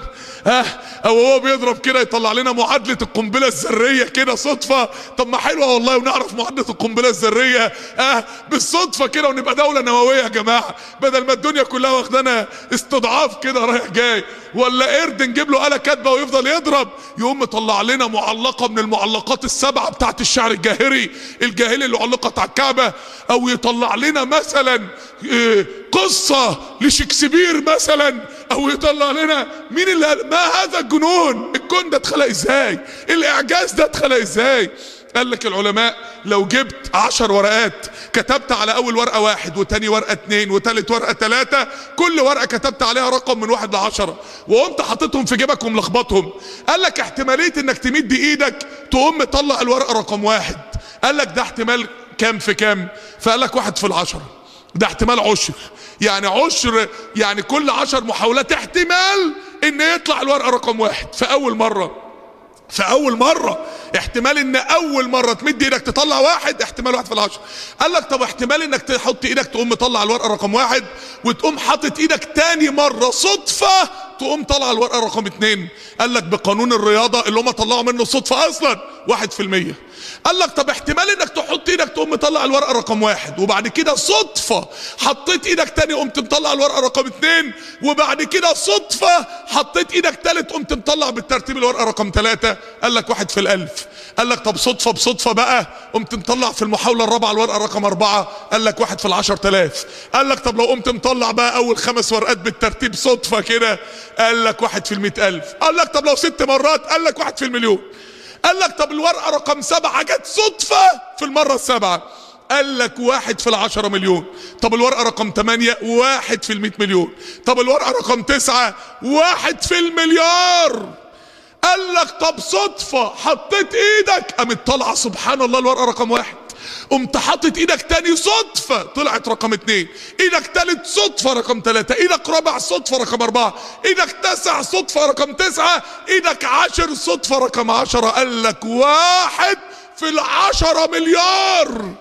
ها او هو بيضرب كده يطلع لنا معادله القنبله الذريه كده صدفه طب ما حلوه والله ونعرف معادله القنبله الذريه ها بالصدفه كده ونبقى دوله نوويه يا جماعه بدل ما الدنيا كلها واخدانا استضعاف كده رايح جاي ولا قرد نجيب له آلة كاتبه ويفضل يضرب يقوم مطلع لنا معلقه من المعلقات السبعه بتاعت الشعر الجاهلي الجاهلي اللي علقت على الكعبه او يطلع لنا مثلا إيه، قصه لشكسبير مثلا او يطلع لنا مين اللي قال- ما هذا الجنون الكون ده اتخلق ازاي الاعجاز ده اتخلق ازاي قال لك العلماء لو جبت عشر ورقات كتبت على اول ورقة واحد وتاني ورقة اتنين وتالت ورقة تلاتة كل ورقة كتبت عليها رقم من واحد لعشرة وقمت حاططهم في جيبك وملخبطهم قال لك احتمالية انك تمد ايدك تقوم مطلع الورقة رقم واحد قال لك ده احتمال كام في كام فقال لك واحد في العشرة ده احتمال عشر يعني عشر يعني كل عشر محاولات احتمال ان يطلع الورقة رقم واحد في اول مرة في اول مرة احتمال ان اول مرة تمد ايدك تطلع واحد احتمال واحد في العشر قال لك طب احتمال انك تحط ايدك تقوم مطلع الورقة رقم واحد وتقوم حاطط ايدك تاني مرة صدفة تقوم طلع الورقة رقم اتنين قال لك بقانون الرياضة اللي هم طلعوا منه صدفة اصلا واحد في المية قال لك طب احتمال انك تحط ايدك تقوم مطلع الورقة رقم واحد وبعد كده صدفة حطيت ايدك تاني قمت مطلع الورقة رقم اتنين وبعد كده صدفة حطيت ايدك تالت قمت مطلع بالترتيب الورقة رقم تلاتة قال لك واحد في الالف قال لك طب صدفة بصدفة بقى قمت مطلع في المحاولة الرابعة الورقة رقم اربعة قال لك واحد في العشر تلاف قال لك طب لو قمت مطلع بقى اول خمس ورقات بالترتيب صدفة كده قال لك واحد في المئة الف قال لك طب لو ست مرات قال لك واحد في المليون قال لك طب الورقة رقم سبعة جت صدفة في المرة السابعة قال لك واحد في العشرة مليون طب الورقة رقم تمانية واحد في المئة مليون طب الورقة رقم تسعة واحد في المليار قال لك طب صدفة حطيت ايدك قامت طالعة سبحان الله الورقة رقم واحد قمت حاطط ايدك تاني صدفة طلعت رقم اتنين ايدك تالت صدفة رقم تلاتة ايدك رابع صدفة رقم اربعة ايدك تسع صدفة رقم تسعة ايدك عشر صدفة رقم عشرة قال لك واحد في العشرة مليار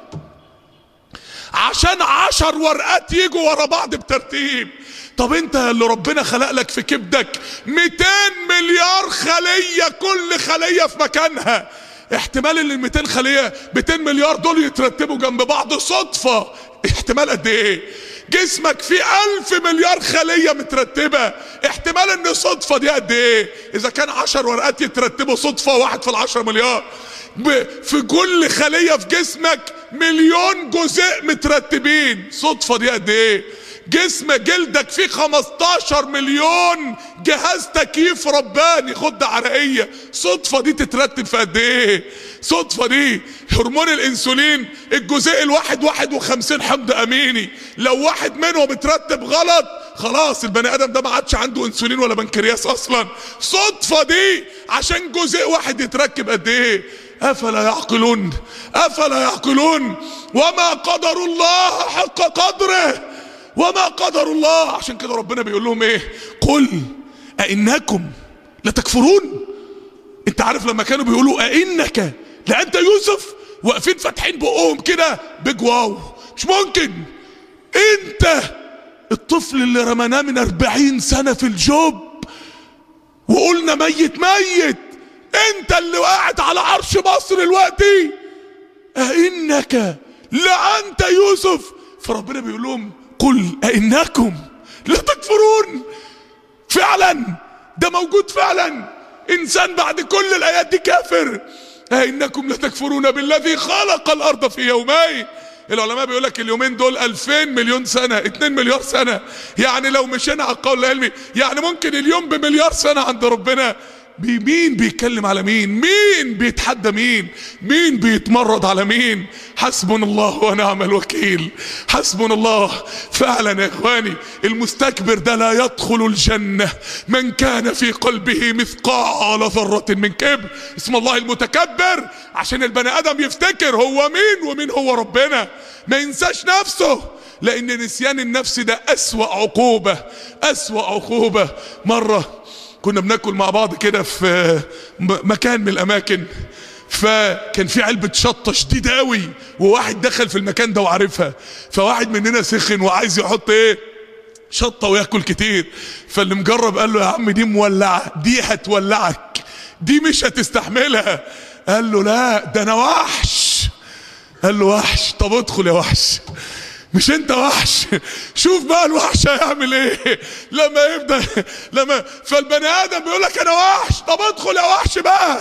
عشان عشر ورقات يجوا ورا بعض بترتيب طب انت اللي ربنا خلق لك في كبدك 200 مليار خلية كل خلية في مكانها احتمال ان ال 200 خلية 200 مليار دول يترتبوا جنب بعض صدفة احتمال قد ايه جسمك فيه ألف مليار خلية مترتبة احتمال ان صدفة دي قد ايه اذا كان عشر ورقات يترتبوا صدفة واحد في العشر مليار ب- في كل خلية في جسمك مليون جزء مترتبين صدفة دي قد ايه جسم جلدك فيه 15 مليون جهاز تكييف رباني خد عرقية صدفة دي تترتب في قد ايه صدفة دي هرمون الانسولين الجزيء الواحد واحد وخمسين حمض اميني لو واحد منهم اترتب غلط خلاص البني ادم ده ما عادش عنده انسولين ولا بنكرياس اصلا صدفة دي عشان جزيء واحد يتركب قد ايه افلا يعقلون افلا يعقلون وما قدر الله حق قدره وما قدر الله عشان كده ربنا بيقول لهم ايه قل أئنكم لتكفرون انت عارف لما كانوا بيقولوا أئنك لأنت يوسف واقفين فاتحين بقهم كده بيج واو مش ممكن انت الطفل اللي رمناه من أربعين سنة في الجوب وقلنا ميت ميت انت اللي قاعد على عرش مصر دلوقتي أئنك لأنت يوسف فربنا بيقول لهم قل أئنكم لا تكفرون فعلا ده موجود فعلا إنسان بعد كل الآيات دي كافر أئنكم لتكفرون بالذي خلق الأرض في يومين العلماء بيقول لك اليومين دول 2000 مليون سنة 2 مليار سنة يعني لو مشينا على القول العلمي يعني ممكن اليوم بمليار سنة عند ربنا بي- مين بيتكلم على مين مين بيتحدى مين مين بيتمرد على مين حسبنا الله ونعم الوكيل حسبنا الله فعلا يا اخواني المستكبر ده لا يدخل الجنة من كان في قلبه مثقال ذرة من كبر اسم الله المتكبر عشان البني ادم يفتكر هو مين ومين هو ربنا ما ينساش نفسه لان نسيان النفس ده اسوأ عقوبة اسوأ عقوبة مرة كنا بناكل مع بعض كده في م- مكان من الاماكن فكان في علبة شطة شديدة قوي وواحد دخل في المكان ده وعارفها فواحد مننا سخن وعايز يحط ايه شطه وياكل كتير فاللي مجرب قال له يا عم دي مولعه دي هتولعك دي مش هتستحملها قال له لا ده انا وحش قال له وحش طب ادخل يا وحش مش انت وحش شوف بقى الوحش هيعمل ايه لما يبدا لما فالبني ادم بيقول لك انا وحش طب ادخل يا وحش بقى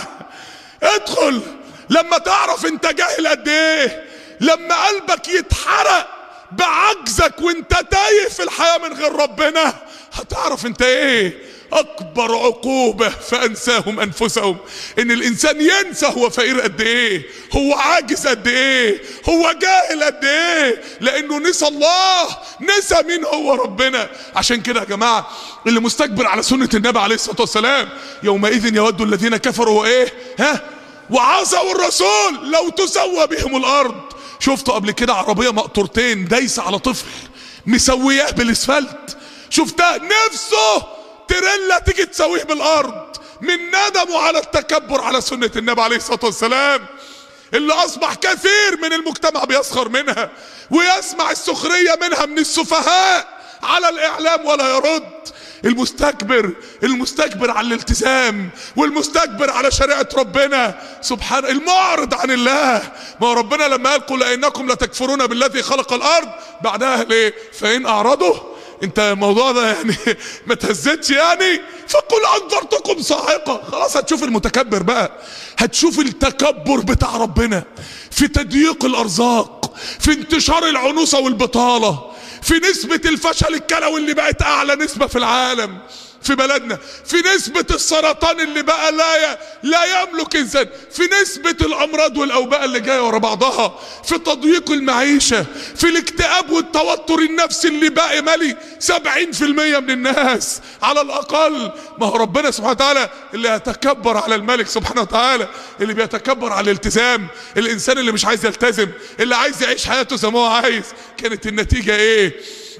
ادخل لما تعرف انت جاهل قد ايه لما قلبك يتحرق بعجزك وانت تايه في الحياه من غير ربنا هتعرف انت ايه اكبر عقوبة فانساهم انفسهم ان الانسان ينسى هو فقير قد ايه هو عاجز قد ايه هو جاهل قد ايه لانه نسى الله نسى مين هو ربنا عشان كده يا جماعة اللي مستكبر على سنة النبي عليه الصلاة والسلام يومئذ يود الذين كفروا وايه ها وعصوا الرسول لو تسوى بهم الارض شفتوا قبل كده عربية مقطورتين دايسة على طفل مسوياه بالاسفلت شفتها نفسه تريلا تيجي تسويه بالارض من ندمه على التكبر على سنة النبي عليه الصلاة والسلام اللي اصبح كثير من المجتمع بيسخر منها ويسمع السخرية منها من السفهاء على الاعلام ولا يرد المستكبر المستكبر على الالتزام والمستكبر على شريعة ربنا سبحان المعرض عن الله ما هو ربنا لما قال قل انكم لتكفرون بالذي خلق الارض بعدها ليه فان اعرضوا انت الموضوع ده يعني ما تهزتش يعني فقل انذرتكم صاعقه خلاص هتشوف المتكبر بقى هتشوف التكبر بتاع ربنا في تضييق الارزاق في انتشار العنوسه والبطاله في نسبة الفشل الكلوي اللي بقت أعلى نسبة في العالم في بلدنا في نسبة السرطان اللي بقى لا ي... لا يملك انسان في نسبة الامراض والاوباء اللي جاية ورا بعضها في تضييق المعيشة في الاكتئاب والتوتر النفسي اللي بقى مالي سبعين في المية من الناس على الاقل ما هو ربنا سبحانه وتعالى اللي يتكبر على الملك سبحانه وتعالى اللي بيتكبر على الالتزام الانسان اللي مش عايز يلتزم اللي عايز يعيش حياته زي ما هو عايز كانت النتيجة ايه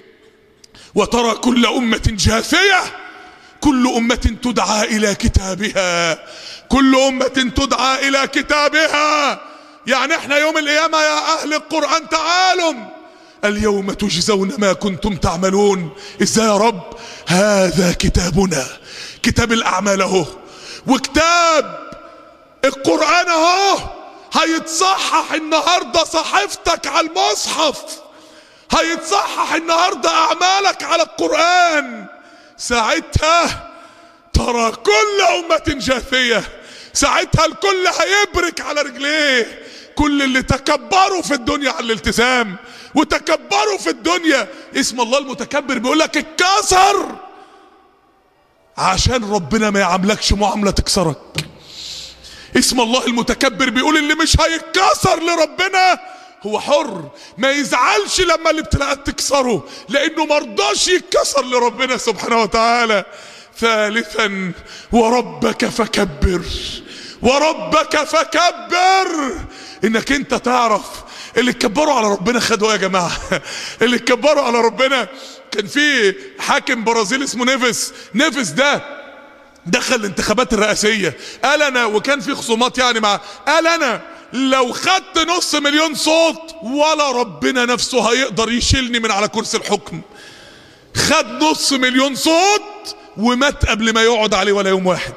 وترى كل امة جاثية كل أمة تدعى إلى كتابها كل أمة تدعى إلى كتابها يعني احنا يوم القيامة يا أهل القرآن تعالوا اليوم تجزون ما كنتم تعملون ازاي يا رب هذا كتابنا كتاب الأعمال اهو وكتاب القرآن اهو هيتصحح النهاردة صحيفتك على المصحف هيتصحح النهاردة أعمالك على القرآن ساعتها ترى كل أمة جاثية ساعتها الكل هيبرك على رجليه كل اللي تكبروا في الدنيا على الالتزام وتكبروا في الدنيا اسم الله المتكبر بيقول لك اتكسر عشان ربنا ما يعاملكش معاملة تكسرك اسم الله المتكبر بيقول اللي مش هيتكسر لربنا هو حر ما يزعلش لما الابتلاءات تكسره لانه مرضاش يتكسر لربنا سبحانه وتعالى ثالثا وربك فكبر وربك فكبر انك انت تعرف اللي اتكبروا على ربنا خدوا يا جماعه اللي اتكبروا على ربنا كان في حاكم برازيل اسمه نيفس نيفس ده دخل الانتخابات الرئاسيه قال انا وكان في خصومات يعني مع قال انا لو خدت نص مليون صوت ولا ربنا نفسه هيقدر يشيلني من على كرسي الحكم خد نص مليون صوت ومات قبل ما يقعد عليه ولا يوم واحد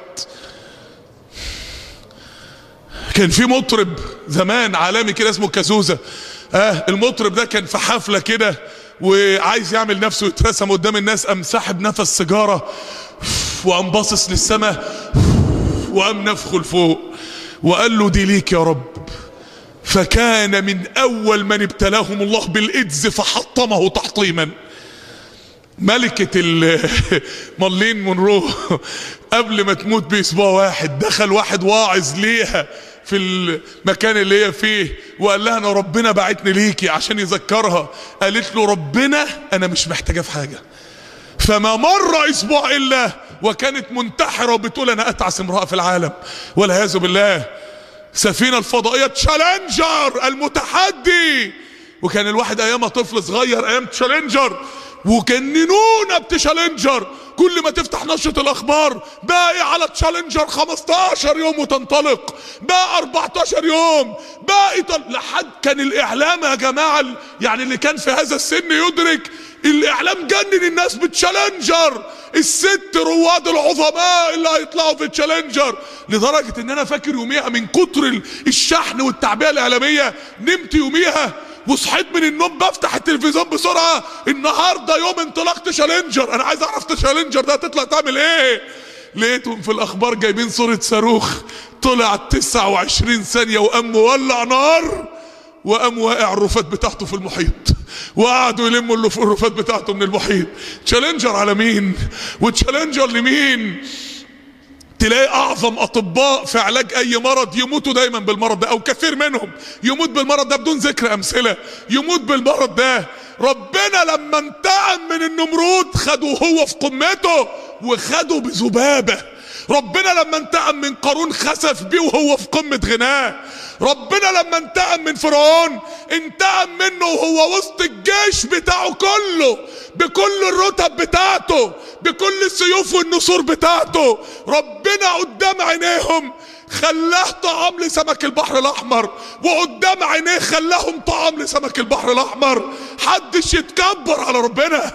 كان في مطرب زمان عالمي كده اسمه كازوزة اه المطرب ده كان في حفلة كده وعايز يعمل نفسه يترسم قدام الناس قام ساحب نفس سيجارة وقام باصص للسماء وقام نفخه لفوق وقال له دي ليك يا رب فكان من اول من ابتلاهم الله بالايدز فحطمه تحطيما ملكة مارلين مونرو قبل ما تموت باسبوع واحد دخل واحد واعظ ليها في المكان اللي هي فيه وقال لها انا ربنا بعتني ليكي عشان يذكرها قالت له ربنا انا مش محتاجه في حاجه فما مر اسبوع الا وكانت منتحره وبتقول انا اتعس امراه في العالم والعياذ بالله سفينه الفضائيه تشالنجر المتحدي وكان الواحد ايامها طفل صغير ايام تشالنجر وجننونا بتشالنجر كل ما تفتح نشرة الاخبار باقي على تشالنجر 15 يوم وتنطلق باقي 14 يوم باقي طل... لحد كان الاعلام يا جماعة يعني اللي كان في هذا السن يدرك الاعلام جنن الناس بتشالنجر الست رواد العظماء اللي هيطلعوا في تشالنجر لدرجة ان انا فاكر يوميها من كتر الشحن والتعبئة الاعلامية نمت يوميها وصحيت من النوم بفتح التلفزيون بسرعة النهاردة يوم انطلاق تشالنجر انا عايز اعرف تشالنجر ده هتطلع تعمل ايه لقيتهم في الاخبار جايبين صورة صاروخ طلع 29 ثانية وقام مولع نار وقام واقع الرفات بتاعته في المحيط وقعدوا يلموا الرفات بتاعته من المحيط تشالنجر على مين وتشالنجر لمين تلاقي اعظم اطباء في علاج اي مرض يموتوا دايما بالمرض ده او كثير منهم يموت بالمرض ده بدون ذكر امثله يموت بالمرض ده ربنا لما انتقم من النمرود خده هو في قمته وخده بذبابه ربنا لما انتقم من قارون خسف بيه وهو في قمة غناه ربنا لما انتقم من فرعون انتقم منه وهو وسط الجيش بتاعه كله بكل الرتب بتاعته بكل السيوف والنسور بتاعته ربنا قدام عينيهم خلاه طعام لسمك البحر الاحمر وقدام عينيه خلاهم طعام لسمك البحر الاحمر حدش يتكبر على ربنا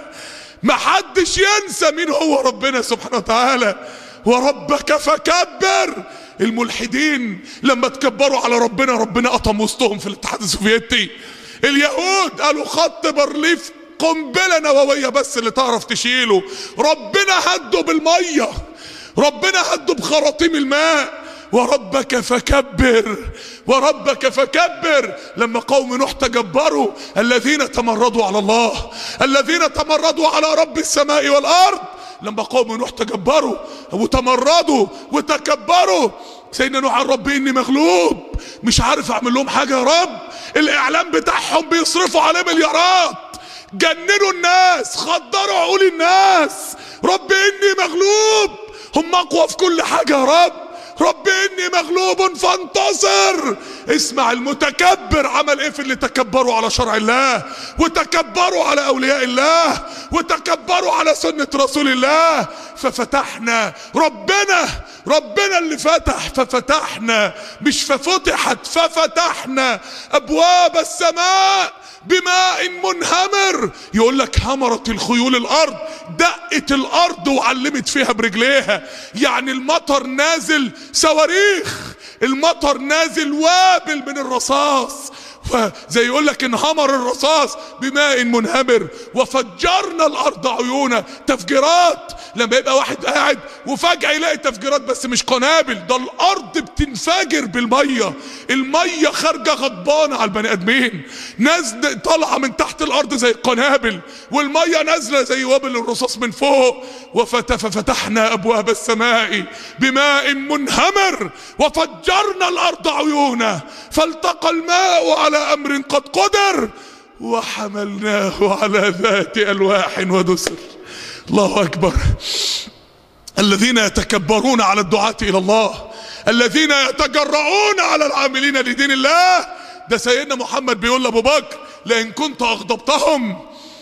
محدش ينسى مين هو ربنا سبحانه وتعالى وربك فكبر الملحدين لما تكبروا على ربنا ربنا قطم وسطهم في الاتحاد السوفيتي اليهود قالوا خط بارليف قنبله نوويه بس اللي تعرف تشيله ربنا هده بالميه ربنا هده بخراطيم الماء وربك فكبر وربك فكبر لما قوم نوح تجبروا الذين تمردوا على الله الذين تمردوا على رب السماء والارض لما قوم نوح تجبروا وتمردوا وتكبروا سيدنا نوح قال رب اني مغلوب مش عارف اعمل لهم حاجه يا رب الاعلام بتاعهم بيصرفوا عليه مليارات جننوا الناس خدروا عقول الناس رب اني مغلوب هم اقوى في كل حاجه يا رب رب اني مغلوب فانتصر اسمع المتكبر عمل ايه في اللي تكبروا على شرع الله وتكبروا على اولياء الله وتكبروا على سنة رسول الله ففتحنا ربنا ربنا اللي فتح ففتحنا مش ففتحت ففتحنا ابواب السماء بماء منهمر يقول لك همرت الخيول الارض دقت الارض وعلمت فيها برجليها يعني المطر نازل صواريخ المطر نازل وابل من الرصاص زي يقول لك انهمر الرصاص بماء منهمر وفجرنا الارض عيونا تفجيرات لما يبقى واحد قاعد وفجأة يلاقي تفجيرات بس مش قنابل ده الارض بتنفجر بالمية المية خارجة غضبانة على البني ادمين نازل طالعة من تحت الارض زي القنابل والمية نازلة زي وابل الرصاص من فوق ففتحنا ابواب السماء بماء منهمر وفجرنا الارض عيونا فالتقى الماء على امر قد قدر وحملناه على ذات الواح ودسر الله اكبر الذين يتكبرون على الدعاة الى الله الذين يتجرعون على العاملين لدين الله ده سيدنا محمد بيقول لابو بكر لان كنت اغضبتهم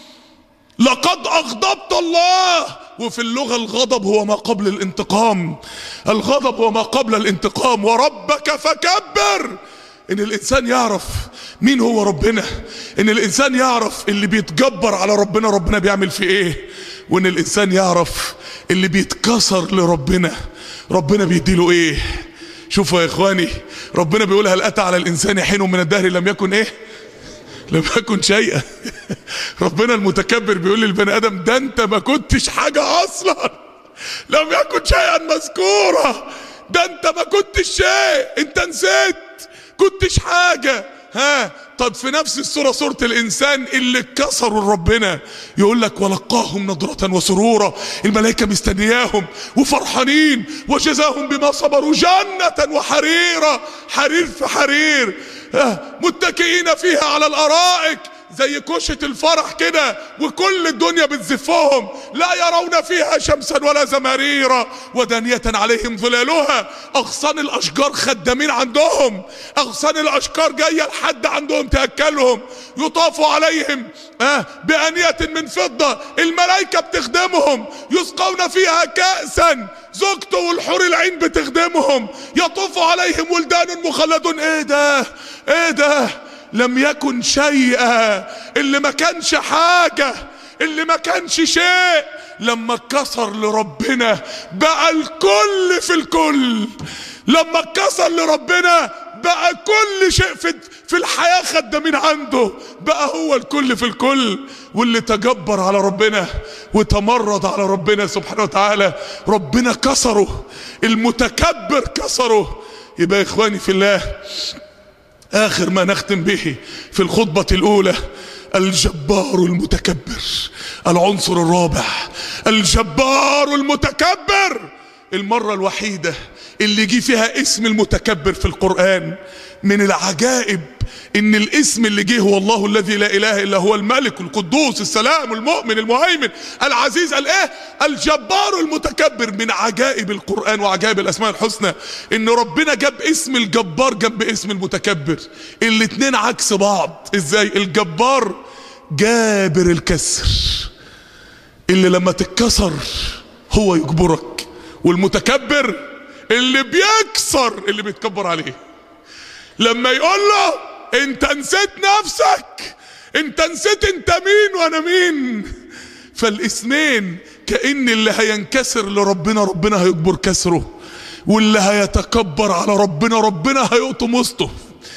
لقد اغضبت الله وفي اللغة الغضب هو ما قبل الانتقام الغضب هو ما قبل الانتقام وربك فكبر ان الانسان يعرف مين هو ربنا ان الانسان يعرف اللي بيتجبر على ربنا ربنا بيعمل فيه ايه وان الانسان يعرف اللي بيتكسر لربنا ربنا بيديله ايه شوفوا يا اخواني ربنا بيقول هل اتى على الانسان حين من الدهر لم يكن ايه لم يكن شيئا ربنا المتكبر بيقول للبني ادم ده انت ما كنتش حاجه اصلا لم يكن شيئا مذكورا ده انت ما كنتش شيء انت نسيت كنتش حاجة ها طب في نفس السورة سورة الإنسان اللي اتكسروا لربنا يقول لك ولقاهم نضرة وسرورا الملائكة مستنياهم وفرحانين وجزاهم بما صبروا جنة وحريرا حرير في حرير متكئين فيها على الأرائك زي كشة الفرح كده وكل الدنيا بتزفهم لا يرون فيها شمسا ولا زماريرا ودانية عليهم ظلالها أغصان الأشجار خدامين عندهم أغصان الأشجار جاية لحد عندهم تأكلهم يطاف عليهم آه بأنية من فضة الملائكة بتخدمهم يسقون فيها كأسا زوجته والحور العين بتخدمهم يطوف عليهم ولدان مخلدون ايه ده ايه ده لم يكن شيئا اللي ما كانش حاجة اللي ما كانش شيء لما اتكسر لربنا بقى الكل في الكل لما اتكسر لربنا بقى كل شيء في في الحياة خدامين عنده بقى هو الكل في الكل واللي تجبر على ربنا وتمرد على ربنا سبحانه وتعالى ربنا كسره المتكبر كسره يبقى يا اخواني في الله اخر ما نختم به في الخطبة الاولى الجبار المتكبر العنصر الرابع الجبار المتكبر المرة الوحيدة اللي جه فيها اسم المتكبر في القرآن من العجائب ان الاسم اللي جه هو الله الذي لا اله الا هو الملك القدوس السلام المؤمن المهيمن العزيز الايه الجبار المتكبر من عجائب القرآن وعجائب الاسماء الحسنى ان ربنا جاب اسم الجبار جنب اسم المتكبر الاتنين عكس بعض ازاي الجبار جابر الكسر اللي لما تتكسر هو يجبرك والمتكبر اللي بيكسر اللي بيتكبر عليه لما يقول له انت نسيت نفسك انت نسيت انت مين وانا مين فالاسمين كأن اللي هينكسر لربنا ربنا هيجبر كسره واللي هيتكبر على ربنا ربنا هيقطم وسطه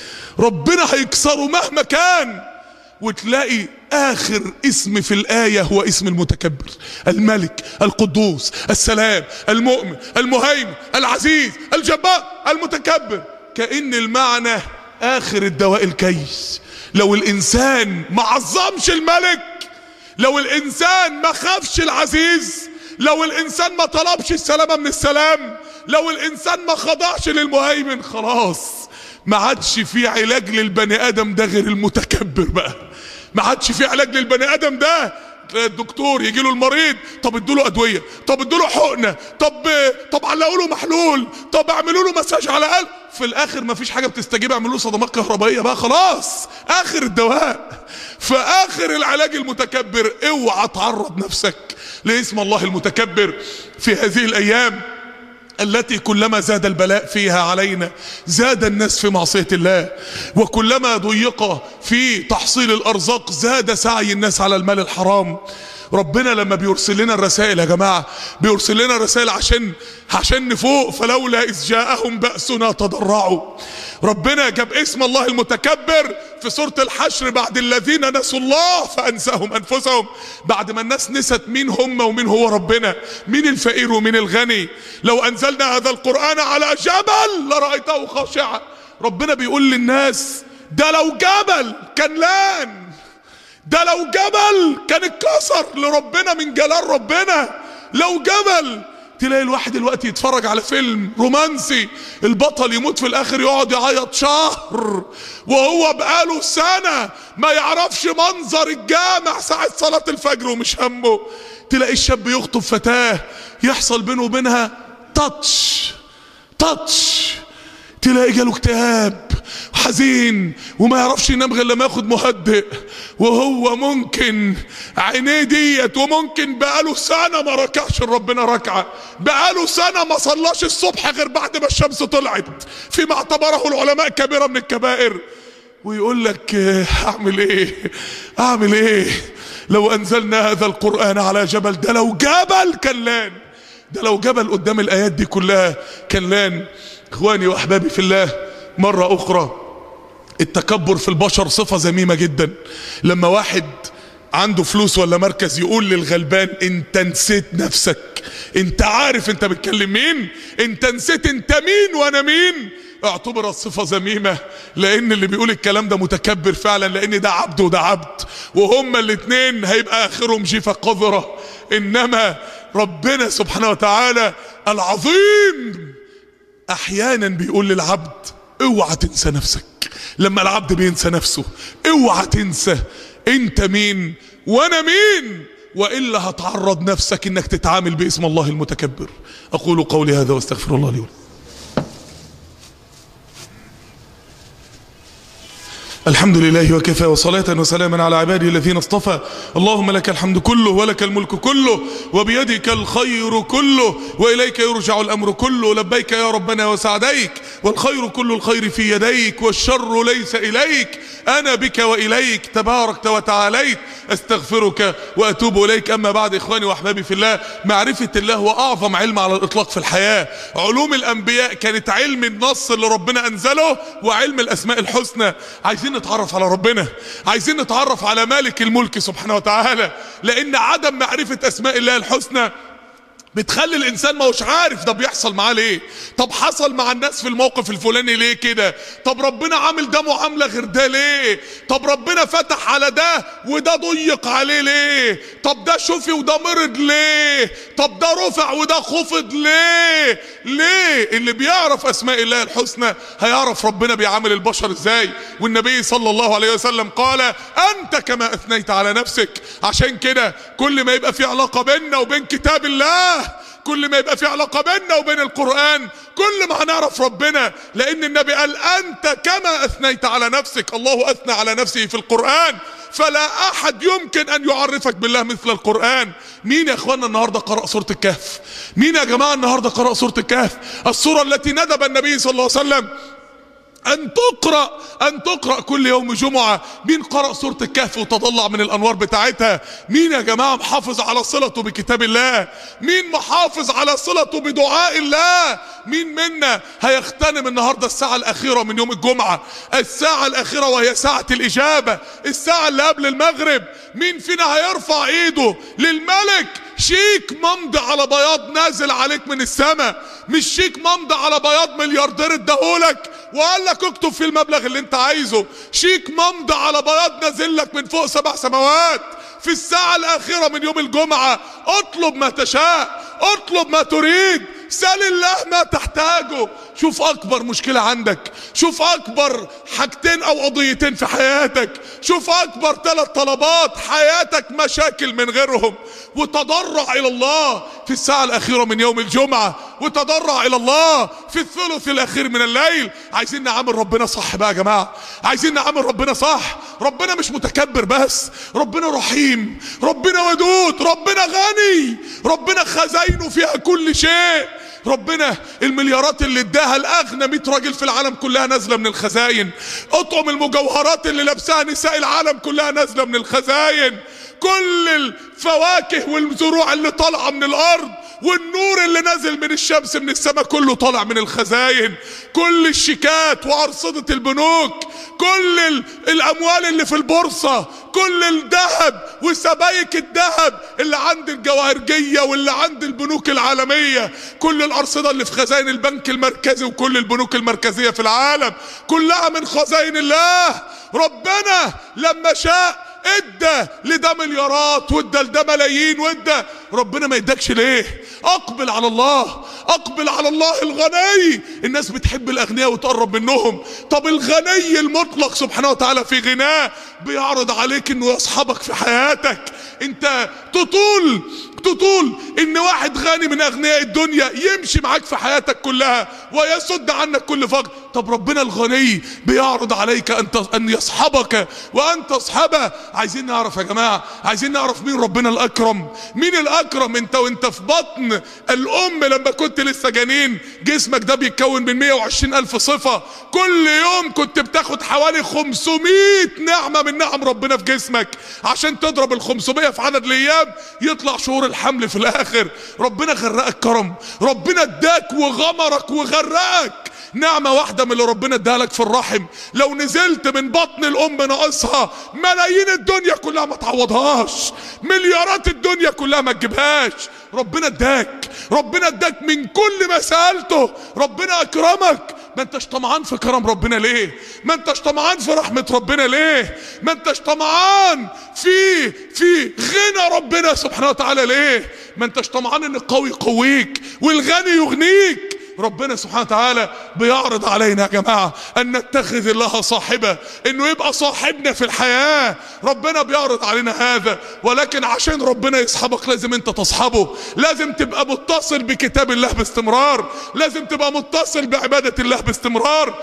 ربنا هيكسره مهما كان وتلاقي اخر اسم في الايه هو اسم المتكبر الملك القدوس السلام المؤمن المهيمن العزيز الجبار المتكبر كان المعنى اخر الدواء الكيس لو الانسان ما عظمش الملك لو الانسان ما خافش العزيز لو الانسان ما طلبش السلامه من السلام لو الانسان ما خضعش للمهيمن خلاص ما عادش في علاج للبني ادم ده غير المتكبر بقى ما عادش في علاج للبني ادم ده الدكتور يجي له المريض طب ادوا له ادويه طب ادوا له حقنه طب طب علقوا له محلول طب اعملوا له مساج على الاقل في الاخر ما فيش حاجه بتستجيب اعملوا له صدمات كهربائيه بقى خلاص اخر الدواء فاخر العلاج المتكبر اوعى تعرض نفسك لاسم الله المتكبر في هذه الايام التي كلما زاد البلاء فيها علينا زاد الناس في معصية الله وكلما ضيق في تحصيل الأرزاق زاد سعي الناس على المال الحرام ربنا لما بيرسل لنا الرسائل يا جماعة بيرسل لنا الرسائل عشان عشان نفوق فلولا إذ جاءهم بأسنا تضرعوا ربنا جاب اسم الله المتكبر في سورة الحشر بعد الذين نسوا الله فأنساهم أنفسهم بعد ما الناس نست مين هم ومين هو ربنا مين الفقير ومين الغني لو أنزلنا هذا القرآن على جبل لرأيته خاشعا ربنا بيقول للناس ده لو جبل كان لان ده لو جبل كان اتكسر لربنا من جلال ربنا لو جبل تلاقي الواحد دلوقتي يتفرج على فيلم رومانسي البطل يموت في الاخر يقعد يعيط شهر وهو بقاله سنة ما يعرفش منظر الجامع ساعة صلاة الفجر ومش همه تلاقي الشاب يخطب فتاة يحصل بينه وبينها تاتش تاتش تلاقي جاله اكتئاب حزين وما يعرفش ينام غير لما ياخد مهدئ وهو ممكن عينيه ديت وممكن بقاله سنه ما ركعش ربنا ركعه بقاله سنه ما صلاش الصبح غير بعد ما الشمس طلعت فيما اعتبره العلماء كبيره من الكبائر ويقول لك اعمل ايه اعمل ايه لو انزلنا هذا القران على جبل ده لو جبل كان لان ده لو جبل قدام الايات دي كلها كان لان اخواني واحبابي في الله مرة اخرى التكبر في البشر صفة ذميمة جدا لما واحد عنده فلوس ولا مركز يقول للغلبان انت نسيت نفسك انت عارف انت بتكلم مين انت نسيت انت مين وانا مين اعتبرت صفة ذميمة لان اللي بيقول الكلام ده متكبر فعلا لان ده عبد وده عبد وهما الاتنين هيبقى اخرهم جيفة قذرة انما ربنا سبحانه وتعالى العظيم احيانا بيقول للعبد اوعى تنسى نفسك لما العبد بينسى نفسه اوعى تنسى انت مين وانا مين والا هتعرض نفسك انك تتعامل باسم الله المتكبر اقول قولي هذا واستغفر الله لي ولكم الحمد لله وكفى وصلاة وسلاما على عباده الذين اصطفى اللهم لك الحمد كله ولك الملك كله وبيدك الخير كله وإليك يرجع الأمر كله لبيك يا ربنا وسعديك والخير كل الخير في يديك والشر ليس إليك أنا بك وإليك تباركت وتعاليت أستغفرك وأتوب إليك أما بعد إخواني وأحبابي في الله معرفة الله هو أعظم علم على الإطلاق في الحياة علوم الأنبياء كانت علم النص اللي ربنا أنزله وعلم الأسماء الحسنى عايزين نتعرف على ربنا عايزين نتعرف على مالك الملك سبحانه وتعالى لأن عدم معرفة أسماء الله الحسنى بتخلي الانسان ما هوش عارف ده بيحصل معاه ليه طب حصل مع الناس في الموقف الفلاني ليه كده طب ربنا عامل ده معامله غير ده ليه طب ربنا فتح على ده وده ضيق عليه ليه طب ده شفي وده مرض ليه طب ده رفع وده خفض ليه ليه اللي بيعرف اسماء الله الحسنى هيعرف ربنا بيعامل البشر ازاي والنبي صلى الله عليه وسلم قال انت كما اثنيت على نفسك عشان كده كل ما يبقى في علاقه بيننا وبين كتاب الله كل ما يبقى في علاقه بيننا وبين القران كل ما هنعرف ربنا لان النبي قال انت كما اثنيت على نفسك الله اثنى على نفسه في القران فلا احد يمكن ان يعرفك بالله مثل القران مين يا اخوانا النهارده قرأ سوره الكهف مين يا جماعه النهارده قرأ سوره الكهف السوره التي ندب النبي صلى الله عليه وسلم أن تقرأ أن تقرأ كل يوم جمعة مين قرأ سورة الكهف وتضلع من الأنوار بتاعتها مين يا جماعة محافظ على صلته بكتاب الله مين محافظ على صلته بدعاء الله مين منا هيغتنم النهاردة الساعة الأخيرة من يوم الجمعة الساعة الأخيرة وهي ساعة الإجابة الساعة اللي قبل المغرب مين فينا هيرفع إيده للملك شيك ممضي على بياض نازل عليك من السماء مش شيك ممضي على بياض ملياردير اداهولك وقال لك اكتب في المبلغ اللي انت عايزه شيك ممضي على بياض نازل لك من فوق سبع سماوات في الساعة الأخيرة من يوم الجمعة اطلب ما تشاء اطلب ما تريد سال الله ما تحتاجه شوف اكبر مشكلة عندك شوف اكبر حاجتين او قضيتين في حياتك شوف اكبر ثلاث طلبات حياتك مشاكل من غيرهم وتضرع الى الله في الساعة الاخيرة من يوم الجمعة وتضرع الى الله في الثلث الاخير من الليل عايزين نعامل ربنا صح بقى يا جماعة عايزين نعامل ربنا صح ربنا مش متكبر بس ربنا رحيم ربنا ودود ربنا غني ربنا خزاينه فيها كل شيء ربنا المليارات اللي اداها الاغنى 100 راجل في العالم كلها نازله من الخزاين اطعم المجوهرات اللي لابسها نساء العالم كلها نازله من الخزاين كل الفواكه والزروع اللي طالعه من الارض والنور اللي نازل من الشمس من السماء كله طالع من الخزاين كل الشيكات وارصده البنوك كل ال- الاموال اللي في البورصه كل الذهب وسبايك الذهب اللي عند الجواهرجيه واللي عند البنوك العالميه كل الارصده اللي في خزائن البنك المركزي وكل البنوك المركزيه في العالم كلها من خزائن الله ربنا لما شاء ادى لده مليارات وادى لده ملايين وادى ربنا ما يدكش ليه اقبل على الله اقبل على الله الغني الناس بتحب الاغنياء وتقرب منهم طب الغني المطلق سبحانه وتعالى في غناه بيعرض عليك انه يصحبك في حياتك انت تطول تطول ان واحد غني من اغنياء الدنيا يمشي معاك في حياتك كلها ويسد عنك كل فقر طب ربنا الغني بيعرض عليك ان ت- ان يصحبك وان تصحبه عايزين نعرف يا جماعه عايزين نعرف مين ربنا الاكرم مين الاكرم انت وانت في بطن الام لما كنت لسه جنين جسمك ده بيتكون من 120 الف صفه كل يوم كنت بتاخد حوالي 500 نعمه من نعم ربنا في جسمك عشان تضرب ال 500 في عدد الايام يطلع شهور الحمل في الاخر ربنا غرقك كرم ربنا اداك وغمرك وغرقك نعمة واحدة من اللي ربنا اداها لك في الرحم لو نزلت من بطن الأم ناقصها ملايين الدنيا كلها ما تعوضهاش مليارات الدنيا كلها ما تجيبهاش ربنا اداك ربنا اداك من كل ما سألته ربنا أكرمك ما انتش طمعان في كرم ربنا ليه ما انتش طمعان في رحمة ربنا ليه ما انتش طمعان في في غنى ربنا سبحانه وتعالى ليه ما انتش طمعان ان القوي يقويك والغني يغنيك ربنا سبحانه وتعالى بيعرض علينا يا جماعة أن نتخذ الله صاحبة أنه يبقى صاحبنا في الحياة ربنا بيعرض علينا هذا ولكن عشان ربنا يصحبك لازم أنت تصحبه لازم تبقى متصل بكتاب الله باستمرار لازم تبقى متصل بعبادة الله باستمرار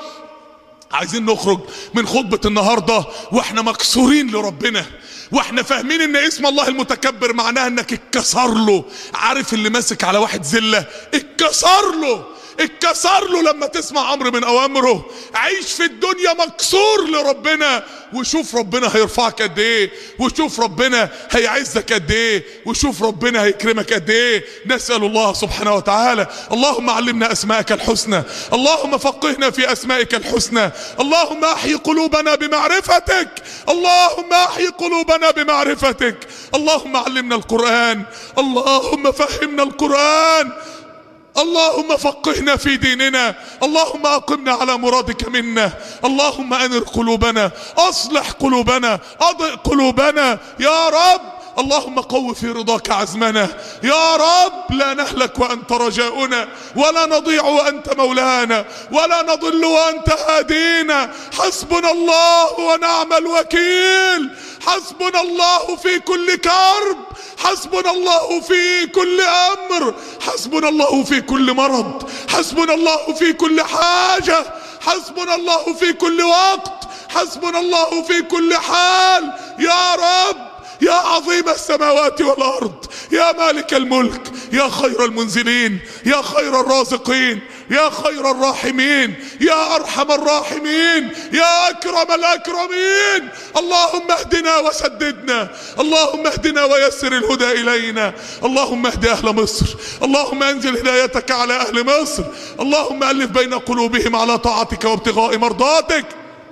عايزين نخرج من خطبة النهاردة واحنا مكسورين لربنا واحنا فاهمين ان اسم الله المتكبر معناها انك اتكسر له عارف اللي ماسك على واحد زلة اتكسر له اتكسر له لما تسمع امر من اوامره عيش في الدنيا مكسور لربنا وشوف ربنا هيرفعك قد ايه وشوف ربنا هيعزك قد ايه وشوف ربنا هيكرمك قد ايه نسال الله سبحانه وتعالى اللهم علمنا اسماءك الحسنى اللهم فقهنا في اسمائك الحسنى اللهم احي قلوبنا بمعرفتك اللهم احي قلوبنا بمعرفتك اللهم علمنا القران اللهم فهمنا القران اللهم فقهنا في ديننا اللهم اقمنا على مرادك منا اللهم انر قلوبنا اصلح قلوبنا اضئ قلوبنا يا رب اللهم قو في رضاك عزمنا يا رب لا نهلك وانت رجاؤنا ولا نضيع وانت مولانا ولا نضل وانت هادينا حسبنا الله ونعم الوكيل حسبنا الله في كل كرب حسبنا الله في كل امر حسبنا الله في كل مرض حسبنا الله في كل حاجه حسبنا الله في كل وقت حسبنا الله في كل حال يا رب يا عظيم السماوات والارض يا مالك الملك يا خير المنزلين يا خير الرازقين يا خير الراحمين يا ارحم الراحمين يا اكرم الاكرمين اللهم اهدنا وسددنا اللهم اهدنا ويسر الهدى الينا اللهم اهد اهل مصر اللهم انزل هدايتك على اهل مصر اللهم الف بين قلوبهم على طاعتك وابتغاء مرضاتك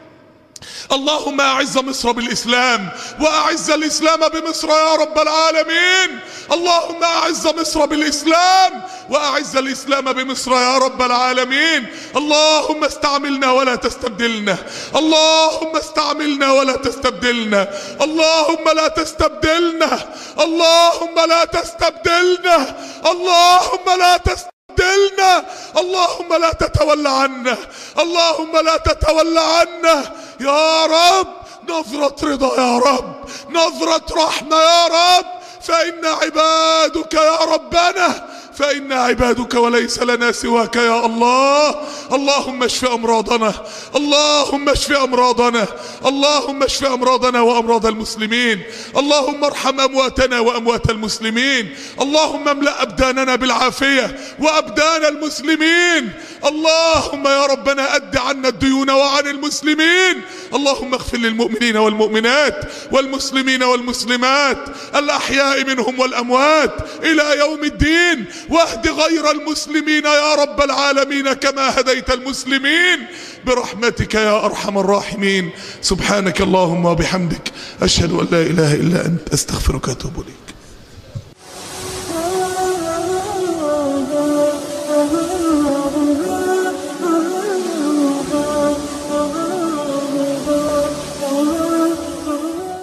اللهم اعز مصر بالاسلام واعز الاسلام بمصر يا رب العالمين اللهم اعز مصر بالاسلام واعز الاسلام بمصر يا رب العالمين اللهم استعملنا ولا تستبدلنا اللهم استعملنا ولا تستبدلنا اللهم لا تستبدلنا اللهم لا تستبدلنا اللهم لا تستبدلنا تبدلنا اللهم لا تتولى عنا اللهم لا تتولى عنا يا رب نظرة رضا يا رب نظرة رحمة يا رب فإن عبادك يا ربنا فإنا عبادك وليس لنا سواك يا الله اللهم اشف أمراضنا اللهم اشف أمراضنا اللهم اشف أمراضنا وأمراض المسلمين اللهم ارحم أمواتنا وأموات المسلمين اللهم املأ أبداننا بالعافية وأبدان المسلمين اللهم يا ربنا أد عنا الديون وعن المسلمين اللهم اغفر للمؤمنين والمؤمنات والمسلمين والمسلمات الأحياء منهم والأموات إلى يوم الدين واهد غير المسلمين يا رب العالمين كما هديت المسلمين برحمتك يا أرحم الراحمين سبحانك اللهم وبحمدك أشهد أن لا إله إلا أنت أستغفرك وأتوب إليك